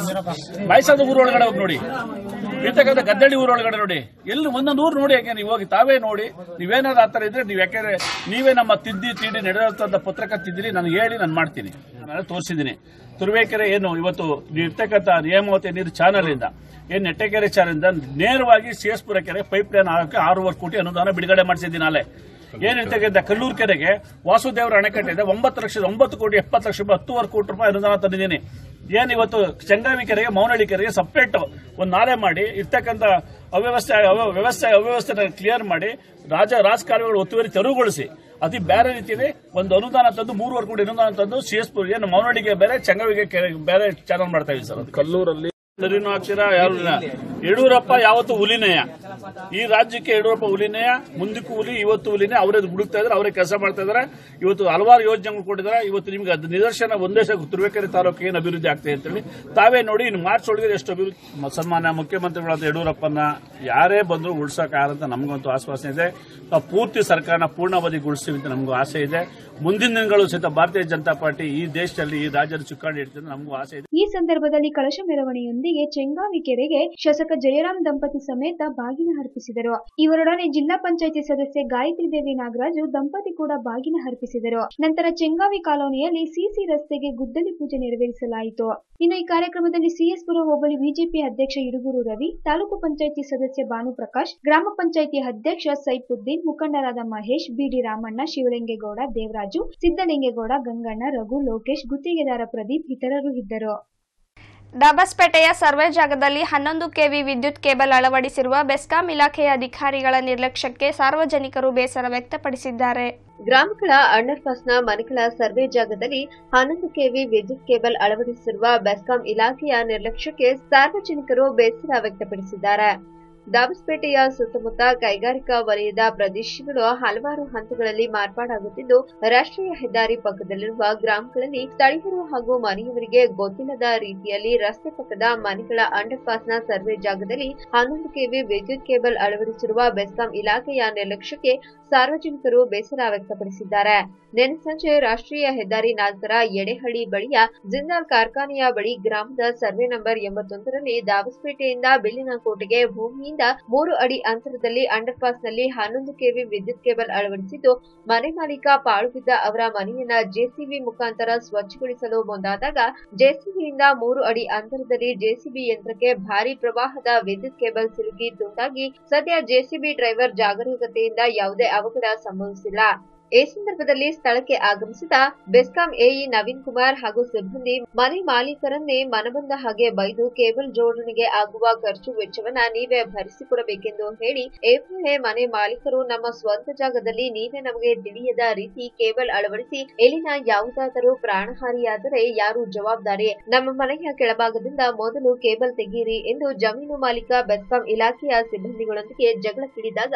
ಮೈಸಾದ ಊರೊಳಗಡೆ ಹೋಗಿ ನೋಡಿ ಇರ್ತಕ್ಕಂಥ ಗದ್ದಳ್ಳಿ ಊರೊಳಗಡೆ ನೋಡಿ ಎಲ್ಲಿ ಒಂದೊಂದು ಊರು ನೋಡಿ ಯಾಕೆ ನೀವು ಹೋಗಿ ತಾವೇ ನೋಡಿ ನೀವೇನಾದ್ರು ಆತರ ಇದ್ರೆ ನೀವು ಯಾಕೆಂದ್ರೆ ನೀವೇ ನಮ್ಮ ತಿದ್ದಿ ತಿಂಡಿ ನಡೆಯುವಂತ ಪತ್ರಕ ತಿದ್ದಿರಿ ನನಗೆ ಹೇಳಿ ನಾನು ಮಾಡ್ತೀನಿ ನಾನು ತೋರಿಸಿದ್ದೀನಿ ತುರುವೇಕೆರೆ ಏನು ಇವತ್ತು ಇರ್ತಕ್ಕಂಥ ನೇಮಾವತಿ ನೀರು ಚಾನಲ್ ಇಂದ ಏನ್ ನೆಟ್ಟಕೆರೆ ಚಾನಲ್ ಇಂದ ನೇರವಾಗಿ ಸಿಎಸ್ಪುರ ಕೆರೆ ಪೈಪ್ ಲೈನ್ ಹಾಕಿ ಆರೂವರೆ ಕೋಟಿ ಅನುದಾನ ಬಿಡುಗಡೆ ಮಾಡಿಸಿದ್ದೀನಿ ನಾಳೆ ಏನಿರ್ತಕ್ಕಂಥ ಕಲ್ಲೂರು ಕೆರೆಗೆ ವಾಸುದೇವರ ಅಣೆಕಟ್ಟಿದೆ ಒಂಬತ್ತು ಲಕ್ಷದ ಒಂಬತ್ತು ಕೋಟಿ ಎಪ್ಪತ್ತು ಲಕ್ಷ ರೂಪಾಯಿ ಹತ್ತುವರೆ ಕೋಟಿ ರೂಪಾಯಿ ಅನುದಾನ ತಂದಿದ್ದೀನಿ ಏನ್ ಇವತ್ತು ಚೆಂಗಾವಿ ಕೆರೆಗೆ ಮೌನಹಳ್ಳಿ ಕೆರೆಗೆ ಸಪ್ರೇಟ್ ಒಂದು ನಾಲೆ ಮಾಡಿ ಇರ್ತಕ್ಕಂಥ ಅವ್ಯವಸ್ಥೆ ಅವ್ಯ- ವ್ಯವಸ್ಥೆ ಅವ್ಯವಸ್ಥೆ ಕ್ಲಿಯರ್ ಮಾಡಿ ರಾಜ ರಾಜಕಾರಣಿಗಳು ಒತ್ತುವರಿ ತೆರವುಗೊಳಿಸಿ ಅತಿ ಬೇರೆ ರೀತಿಯಲ್ಲಿ ಒಂದು ಅನುದಾನ ತಂದು ಮೂರುವರೆ ಕೋಟಿ ಅನುದಾನ ತಂದು ಸಿಎಸ್ಪುರ್ ಏನು ಮೌನಹಳ್ಳಿಗೆ ಬೇರೆ ಚೆಂಗಾವಿಗೆ ಕೆರೆ ಬೇರೆ ಚಾನಲ್ ಮಾಡ್ತಾ ಇದೀವಿ ಸರ್ ಕಲ್ಲೂರಲ್ಲಿ ಸರಿನೂ ಹಾಕ್ತೀರಾ ಯಾರು ಇಲ್ಲ ಯಡಿಯೂರಪ್ಪ ಯಾವತ್ತು ಹುಲಿನೇಯ ಈ ರಾಜ್ಯಕ್ಕೆ ಯಡಿಯೂರಪ್ಪ ಹುಲಿನೇಯ ಮುಂದಕ್ಕೂ ಹುಲಿ ಇವತ್ತು ಹುಲಿನೇ ಅವರೇ ಹುಡುಕ್ತಾ ಇದ್ದಾರೆ ಅವರೇ ಕೆಲಸ ಮಾಡ್ತಾ ಇದ್ದಾರೆ ಇವತ್ತು ಹಲವಾರು ಯೋಜನೆಗಳು ಕೊಟ್ಟಿದ್ದಾರೆ ಇವತ್ತು ನಿಮ್ಗೆ ಅದು ನಿದರ್ಶನ ಒಂದೇ ಸಲ ತುರುವೇಕೆರೆ ತಾಲೂಕು ಏನು ಅಭಿವೃದ್ಧಿ ಆಗ್ತದೆ ಅಂತೇಳಿ ತಾವೇ ನೋಡಿ ಇನ್ನು ಮಾರ್ಚ್ ಒಳಗೆ ಎಷ್ಟು ಅಭಿವೃದ್ಧಿ ಮ- ಸನ್ಮಾನ್ಯ ಮುಖ್ಯಮಂತ್ರಿಗಳಾದ ಯಡಿಯೂರಪ್ಪನ ಯಾರೇ ಬಂದರೂ ಉಳಿಸೋಕ್ಕಾಗಂತ ನಮಗಂತೂ ಆಶ್ವಾಸನೆ ಇದೆ ನಾವು ಪೂರ್ತಿ ಸರ್ಕಾರನ ಪೂರ್ಣಾವಧಿಗೊಳಿಸ್ತೀವಿ ಅಂತ ನಮಗೂ ಆಸೆ ಇದೆ ಮುಂದಿನ ದಿನಗಳು ಸಹಿತ ಭಾರತೀಯ ಜನತಾ ಪಾರ್ಟಿ ಈ ದೇಶದಲ್ಲಿ ಈ ರಾಜ್ಯದ ಚುಕ್ಕಾಣಿ ಇಡ್ತದೆ ನಮಗೂ ಆಸೆ ಇದೆ ಈ ಸಂದರ್ಭದಲ್ಲಿ ಕಳಶ ಮೆರವಣಿಗೆಯೊಂದಿಗೆ ಚೆಂಗಾವಿ ಕೆರೆಗೆ ಶಾಸಕ ಜಯರಾಮ್ ದಂಪತಿ ಸಮೇತ ಬಾಗಿನ ಅರ್ಪಿಸಿದರು ಇವರೊಡನೆ ಜಿಲ್ಲಾ ಪಂಚಾಯಿತಿ ಸದಸ್ಯೆ ಗಾಯತ್ರಿ ದೇವಿ ನಾಗರಾಜು ದಂಪತಿ ಕೂಡ ಬಾಗಿನ ಅರ್ಪಿಸಿದರು ನಂತರ ಚೆಂಗಾವಿ ಕಾಲೋನಿಯಲ್ಲಿ ಸಿಸಿ ರಸ್ತೆಗೆ ಗುದ್ದಲಿ ಪೂಜೆ ನೆರವೇರಿಸಲಾಯಿತು ಇನ್ನು ಈ ಕಾರ್ಯಕ್ರಮದಲ್ಲಿ ಸಿಎಸ್ಪುರ ಹೋಬಳಿ ಬಿಜೆಪಿ ಅಧ್ಯಕ್ಷ ಇಡುಗೂರು ರವಿ ತಾಲೂಕು ಪಂಚಾಯಿತಿ ಸದಸ್ಯ ಭಾನುಪ್ರಕಾಶ್ ಗ್ರಾಮ ಪಂಚಾಯಿತಿ ಅಧ್ಯಕ್ಷ ಸೈಫುದ್ದೀನ್ ಮುಖಂಡರಾದ ಮಹೇಶ್ ಬಿಡಿ ರಾಮಣ್ಣ ಶಿವಲಿಂಗೇಗೌಡ ದೇವರಾಜು ಸಿದ್ದಲಿಂಗೇಗೌಡ ಗಂಗಣ್ಣ ರಘು ಲೋಕೇಶ್ ಗುತ್ತಿಗೆದಾರ ಪ್ರದೀಪ್ ಇತರರು ಇದ್ದರು ಡಾಬಸ್ಪೇಟೆಯ ಸರ್ವೆ ಜಾಗದಲ್ಲಿ ಹನ್ನೊಂದು ಕೆವಿ ವಿದ್ಯುತ್ ಕೇಬಲ್ ಅಳವಡಿಸಿರುವ ಬೆಸ್ಕಾಂ ಇಲಾಖೆಯ ಅಧಿಕಾರಿಗಳ ನಿರ್ಲಕ್ಷ್ಯಕ್ಕೆ ಸಾರ್ವಜನಿಕರು ಬೇಸರ ವ್ಯಕ್ತಪಡಿಸಿದ್ದಾರೆ ಗ್ರಾಮಗಳ ಅಂಡರ್ಪಾಸ್ನ ಮನೆಗಳ ಸರ್ವೆ ಜಾಗದಲ್ಲಿ ಹನ್ನೊಂದು ಕೆವಿ ವಿದ್ಯುತ್ ಕೇಬಲ್ ಅಳವಡಿಸಿರುವ ಬೆಸ್ಕಾಂ ಇಲಾಖೆಯ ನಿರ್ಲಕ್ಷ್ಯಕ್ಕೆ ಸಾರ್ವಜನಿಕರು ಬೇಸರ ವ್ಯಕ್ತಪಡಿಸಿದ್ದಾರೆ ದಾಬಸ್ಪೇಟೆಯ ಸುತ್ತಮುತ್ತ ಕೈಗಾರಿಕಾ ವಲಯದ ಪ್ರದೇಶಗಳು ಹಲವಾರು ಹಂತಗಳಲ್ಲಿ ಮಾರ್ಪಾಡಾಗುತ್ತಿದ್ದು ರಾಷ್ಟ್ರೀಯ ಹೆದ್ದಾರಿ ಪಕ್ಕದಲ್ಲಿರುವ ಗ್ರಾಮಗಳಲ್ಲಿ ಸ್ಥಳೀಯರು ಹಾಗೂ ಮನೆಯವರಿಗೆ ಗೊತ್ತಿಲ್ಲದ ರೀತಿಯಲ್ಲಿ ರಸ್ತೆ ಪಕ್ಕದ ಮನೆಗಳ ಅಂಡರ್ಪಾಸ್ನ ಸರ್ವೆ ಜಾಗದಲ್ಲಿ ಹನ್ನೊಂದು ಕೆವಿ ವಿದ್ಯುತ್ ಕೇಬಲ್ ಅಳವಡಿಸಿರುವ ಬೆಸ್ಕಾಂ ಇಲಾಖೆಯ ನಿರ್ಲಕ್ಷ್ಯಕ್ಕೆ ಸಾರ್ವಜನಿಕರು ಬೇಸರ ವ್ಯಕ್ತಪಡಿಸಿದ್ದಾರೆ ನಿನ್ನೆ ಸಂಜೆ ರಾಷ್ಟ್ರೀಯ ಹೆದ್ದಾರಿ ನಾಲ್ಕರ ಎಡೆಹಳ್ಳಿ ಬಳಿಯ ಜಿಂದಾಲ್ ಕಾರ್ಖಾನೆಯ ಬಳಿ ಗ್ರಾಮದ ಸರ್ವೆ ನಂಬರ್ ಎಂಬತ್ತೊಂದರಲ್ಲಿ ದಾಬಸ್ಪೇಟೆಯಿಂದ ಬೆಳ್ಳಿನಕೋಟೆಗೆ ಭೂಮಿಯಿಂದ ಮೂರು ಅಡಿ ಅಂತರದಲ್ಲಿ ಅಂಡರ್ಪಾಸ್ನಲ್ಲಿ ಹನ್ನೊಂದು ಕೆವಿ ವಿದ್ಯುತ್ ಕೇಬಲ್ ಅಳವಡಿಸಿದ್ದು ಮನೆ ಮಾಲೀಕ ಪಾಳುಬಿದ್ದ ಅವರ ಮನೆಯನ್ನ ಜೆಸಿಬಿ ಮುಖಾಂತರ ಸ್ವಚ್ಛಗೊಳಿಸಲು ಮುಂದಾದಾಗ ಜೆಸಿಬಿಯಿಂದ ಮೂರು ಅಡಿ ಅಂತರದಲ್ಲಿ ಜೆಸಿಬಿ ಯಂತ್ರಕ್ಕೆ ಭಾರಿ ಪ್ರವಾಹದ ವಿದ್ಯುತ್ ಕೇಬಲ್ ಸಿಲುಕಿ ತುಂಡಾಗಿ ಸದ್ಯ ಜೆಸಿಬಿ ಡ್ರೈವರ್ ಜಾಗರೂಕತೆಯಿಂದ ಯಾವುದೇ ಅವಘಡ ಸಂಭವಿಸಿಲ್ಲ ಈ ಸಂದರ್ಭದಲ್ಲಿ ಸ್ಥಳಕ್ಕೆ ಆಗಮಿಸಿದ ಬೆಸ್ಕಾಂ ಎಇ ನವೀನ್ ಕುಮಾರ್ ಹಾಗೂ ಸಿಬ್ಬಂದಿ ಮನೆ ಮಾಲೀಕರನ್ನೇ ಮನಬಂದ ಹಾಗೆ ಬೈದು ಕೇಬಲ್ ಜೋಡಣೆಗೆ ಆಗುವ ಖರ್ಚು ವೆಚ್ಚವನ್ನ ನೀವೇ ಭರಿಸಿಕೊಡಬೇಕೆಂದು ಹೇಳಿ ಈ ವೇಳೆ ಮನೆ ಮಾಲೀಕರು ನಮ್ಮ ಸ್ವಂತ ಜಾಗದಲ್ಲಿ ನೀವೇ ನಮಗೆ ತಿಳಿಯದ ರೀತಿ ಕೇಬಲ್ ಅಳವಡಿಸಿ ಇಲ್ಲಿನ ಯಾವುದಾದರೂ ಪ್ರಾಣಹಾನಿಯಾದರೆ ಯಾರು ಜವಾಬ್ದಾರಿ ನಮ್ಮ ಮನೆಯ ಕೆಳಭಾಗದಿಂದ ಮೊದಲು ಕೇಬಲ್ ತೆಗೀರಿ ಎಂದು ಜಮೀನು ಮಾಲೀಕ ಬೆಸ್ಕಾಂ ಇಲಾಖೆಯ ಸಿಬ್ಬಂದಿಗಳೊಂದಿಗೆ ಜಗಳಕ್ಕಿಳಿದಾಗ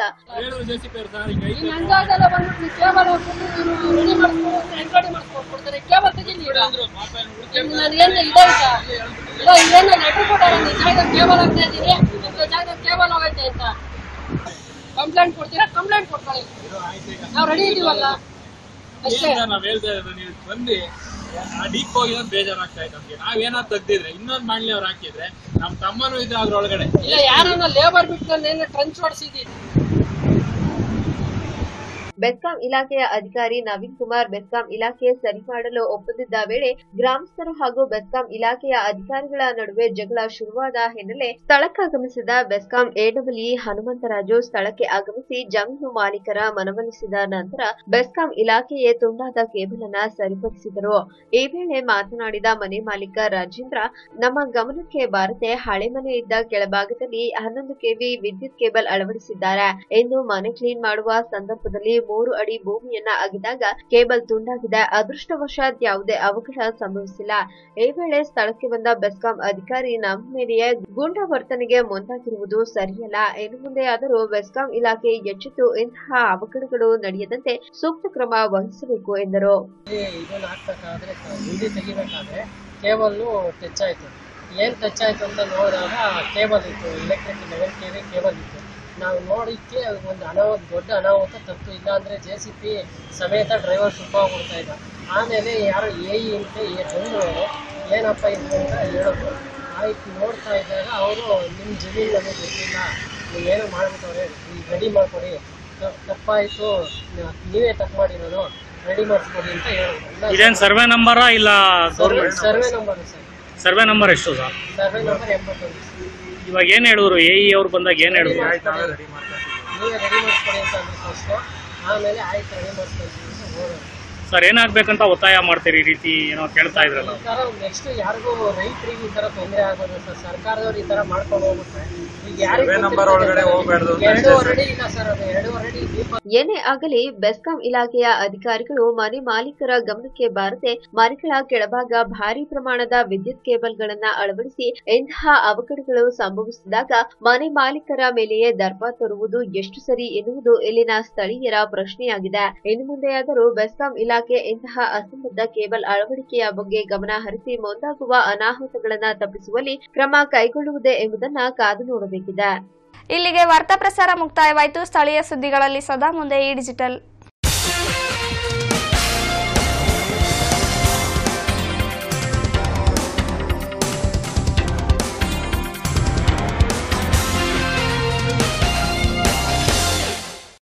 ರೆಡಿ ಮಾಡ್ಕೊಂಡು ಎನ್ಕ್ವೈರಿ ಮಾಡ್ಕೊಂಡು ಕೊಡ್ತಾರೆ ಕೇಬಲ್ ತೆಗೀಲಿ ನಾನು ಏನು ಇದಾಯ್ತಾ ಇಲ್ಲ ಏನು ಲೆಟರ್ ಕೊಟ್ಟಾರ ಈ ಜಾಗದಾಗ ಕೇಬಲ್ ಆಗ್ತಾ ಇದ್ದೀನಿ ಇಂಥ ಜಾಗದಾಗ ಕೇಬಲ್ ಹೋಗೈತೆ ಅಂತ ಕಂಪ್ಲೇಂಟ್ ಕೊಡ್ತೀರಾ ಕಂಪ್ಲೇಂಟ್ ಕೊಡ್ತಾರೆ ನಾವು ರೆಡಿ ಇದೀವಲ್ಲ ಅಷ್ಟೇ ನಾವ್ ಹೇಳ್ತಾ ಇರೋದು ನೀವು ಬಂದು ಆ ಡೀಪ್ ಹೋಗಿದ್ರೆ ಬೇಜಾರಾಗ್ತಾ ಇದೆ ನಮ್ಗೆ ನಾವೇನಾದ್ರು ತೆಗ್ದಿದ್ರೆ ಇನ್ನೊಂದ್ ಮಾಡ್ಲಿ ಅವ್ರು ಹಾಕಿದ್ರೆ ನಮ್ ತಮ್ಮನೂ ಇದ್ರೆ ಅದ್ರೊಳಗಡೆ ಇಲ್ಲ ಯಾರನ್ನ ಲೇಬರ್ ಬಿಟ್ಟು ಏನು ಟ್ರಂಚ್ ಹೊಡ್ಸಿದ್ದೀನಿ ಬೆಸ್ಕಾಂ ಇಲಾಖೆಯ ಅಧಿಕಾರಿ ನವೀನ್ ಕುಮಾರ್ ಬೆಸ್ಕಾಂ ಇಲಾಖೆ ಸರಿ ಮಾಡಲು ಒಪ್ಪದಿದ್ದ ವೇಳೆ ಗ್ರಾಮಸ್ಥರು ಹಾಗೂ ಬೆಸ್ಕಾಂ ಇಲಾಖೆಯ ಅಧಿಕಾರಿಗಳ ನಡುವೆ ಜಗಳ ಶುರುವಾದ ಹಿನ್ನೆಲೆ ಸ್ಥಳಕ್ಕಾಗಮಿಸಿದ ಬೆಸ್ಕಾಂ ಎಡಬ್ಲ್ಇ ಹನುಮಂತರಾಜು ಸ್ಥಳಕ್ಕೆ ಆಗಮಿಸಿ ಜಮೀನು ಮಾಲೀಕರ ಮನವೊಲಿಸಿದ ನಂತರ ಬೆಸ್ಕಾಂ ಇಲಾಖೆಯೇ ತುಂಡಾದ ಕೇಬಲ್ ಅನ್ನ ಸರಿಪಡಿಸಿದರು ಈ ವೇಳೆ ಮಾತನಾಡಿದ ಮನೆ ಮಾಲೀಕ ರಾಜೇಂದ್ರ ನಮ್ಮ ಗಮನಕ್ಕೆ ಬಾರದೆ ಹಳೆ ಮನೆ ಇದ್ದ ಕೆಳಭಾಗದಲ್ಲಿ ಹನ್ನೊಂದು ಕೆವಿ ವಿದ್ಯುತ್ ಕೇಬಲ್ ಅಳವಡಿಸಿದ್ದಾರೆ ಎಂದು ಮನೆ ಕ್ಲೀನ್ ಮಾಡುವ ಸಂದರ್ಭದಲ್ಲಿ ಮೂರು ಅಡಿ ಭೂಮಿಯನ್ನ ಅಗೆದಾಗ ಕೇಬಲ್ ತುಂಡಾಗಿದೆ ಅದೃಷ್ಟವಶಾತ್ ಯಾವುದೇ ಅವಘಡ ಸಂಭವಿಸಿಲ್ಲ ಈ ವೇಳೆ ಸ್ಥಳಕ್ಕೆ ಬಂದ ಬೆಸ್ಕಾಂ ಅಧಿಕಾರಿ ನಮ್ಮ ಮೇಲೆಯೇ ಗೂಂಡ ವರ್ತನೆಗೆ ಮುಂದಾಗಿರುವುದು ಸರಿಯಲ್ಲ ಇನ್ನು ಮುಂದೆ ಆದರೂ ಬೆಸ್ಕಾಂ ಇಲಾಖೆ ಎಚ್ಚೆತ್ತು ಇಂತಹ ಅವಘಡಗಳು ನಡೆಯದಂತೆ ಸೂಕ್ತ ಕ್ರಮ ವಹಿಸಬೇಕು ಎಂದರು ಇದನ್ನ ಹಾಕ್ಬೇಕಾದ್ರೆ ಗುಂಡಿ ತೆಗಿಬೇಕಾದ್ರೆ ಕೇಬಲ್ಲು ಟಚ್ ಆಯ್ತು ಏನ್ ಟಚ್ ಆಯ್ತು ಅಂತ ನೋಡಿದಾಗ ಕೇಬಲ್ ಇತ್ತು ಎಲೆಕ್ಟ್ರಿಕ್ ಲೆವೆಲ್ ಕೆ ಕೇಬಲ್ ಇತ್ತು ನಾವು ನೋಡಿಕ್ಕೆ ಒಂದು ಅನಾಹುತ ದೊಡ್ಡ ಅನಾಹುತ ತಪ್ಪು ಇಲ್ಲಾಂದ್ರೆ ಜೆ ಸಿ ಪಿ ಸಮೇತ ಡ್ರೈವರ್ ಸುಟ್ಟೋಗ್ಬಿಡ್ತಾ ಇದ್ದ ಆಮೇಲೆ ಯಾರೋ ಎ ಇ ಅಂತ ಬಂದವರು ಏನಪ್ಪ ಇದು ಅಂತ ಹೇಳಿದ್ರು ಆಯ್ತು ನೋಡ್ತಾ ಇದ್ದಾಗ ಅವರು ನಿಮ್ಮ ಜಮೀನು ನಮಗೆ ಗೊತ್ತಿಲ್ಲ ನೀವೇನೋ ಮಾಡ್ಬಿಟ್ಟವ್ರೆ ಈಗ ರೆಡಿ ಮಾಡ್ಕೊಡಿ ತ- ತಪ್ಪಾಯ್ತು ನ- ನೀವೇ ತಪ್ಪು ಮಾಡಿರೋದು ರೆಡಿ ಮಾಡಿಸ್ಕೊಡಿ ಅಂತ ಹೇಳಿದ್ರು ಇದೇನ್ ಸರ್ವೆ ನಂಬರಾ ಇಲ್ಲ government survey number sir survey number ಎಷ್ಟು ಸರ್ ಸರ್ವೆ ನಂಬರ್ ಎಂಬತ್ತೊಂದು ಇವಾಗ ಏನ್ ಹೇಳಿದ್ರು ಎ ಇ ಅವ್ರು ಬಂದಾಗ ಏನ್ ಹೇಳಿದ್ರು ನೀವೇ ರೆಡಿ ಮಾಡಿಸ್ಕೊಡಿ ಅಂತ ಅಂದ್ರೆ ಫಸ್ಟ್ ಆಮೇಲೆ ಆಯ್ತು ರೆಡಿ ಮಾಡಿಸ್ಕೊಳ್ತೀವಿ ಅಂತ ಹೋಗೋದು ಸರ್ ಏನಾಗ್ಬೇಕಂತ ಒತ್ತಾಯ ಮಾಡ್ತೀರಿ ಈ ರೀತಿ ಏನೋ ಕೇಳ್ತಾ ಇದ್ರಲ್ಲ ಈ ತರ ನೆಕ್ಸ್ಟ್ ಯಾರಿಗೂ ರೈತರಿಗೆ ಈ ತರ ತೊಂದರೆ ಆಗೋದು ಸರ್ ಸರ್ಕಾರದವ್ರು ಈ ತರ ಮಾಡ್ಕೊಂಡು ಹೋಗ್ಬಿಟ್ರೆ ಈಗ ಯಾರಿಗೂ ಸರ್ವೆ ನಂಬರ್ ಒಳಗಡೆ ಹೋಗ್ಬಾರ್ದು ಅಂತ ಎರಡೂವರೆ ಅಡಿ ಇಲ್ಲ ಸರ್ ಅದು ಎರಡೂವರೆ ಅಡಿ ದೀಪ ಏನೇ ಆಗಲಿ ಬೆಸ್ಕಾಂ ಇಲಾಖೆಯ ಅಧಿಕಾರಿಗಳು ಮನೆ ಮಾಲೀಕರ ಗಮನಕ್ಕೆ ಬಾರದೆ ಮನೆಗಳ ಕೆಳಭಾಗ ಭಾರಿ ಪ್ರಮಾಣದ ವಿದ್ಯುತ್ ಕೇಬಲ್ಗಳನ್ನ ಅಳವಡಿಸಿ ಇಂತಹ ಅವಘಡಗಳು ಸಂಭವಿಸಿದಾಗ ಮನೆ ಮಾಲೀಕರ ಮೇಲೆಯೇ ದರ್ಪ ತರುವುದು ಎಷ್ಟು ಸರಿ ಎನ್ನುವುದು ಇಲ್ಲಿನ ಸ್ಥಳೀಯರ ಪ್ರಶ್ನೆಯಾಗಿದೆ ಇನ್ನು ಮುಂದೆಯಾದರೂ ಬೆಸ್ಕಾಂ ಇಲಾಖೆ ಇಂತಹ ಅಸಂಬದ್ಧ ಕೇಬಲ್ ಅಳವಡಿಕೆಯ ಬಗ್ಗೆ ಗಮನ ಹರಿಸಿ ಮುಂದಾಗುವ ಅನಾಹುತಗಳನ್ನ ತಪ್ಪಿಸುವಲ್ಲಿ ಕ್ರಮ ಕೈಗೊಳ್ಳುವುದೇ ಎಂಬುದನ್ನ ಕಾದು ನೋಡಬೇಕಿದೆ ಇಲ್ಲಿಗೆ ವಾರ್ತಾ ಪ್ರಸಾರ ಮುಕ್ತಾಯವಾಯಿತು ಸ್ಥಳೀಯ ಸುದ್ದಿಗಳಲ್ಲಿ ಸದಾ ಮುಂದೆ ಈ ಡಿಜಿಟಲ್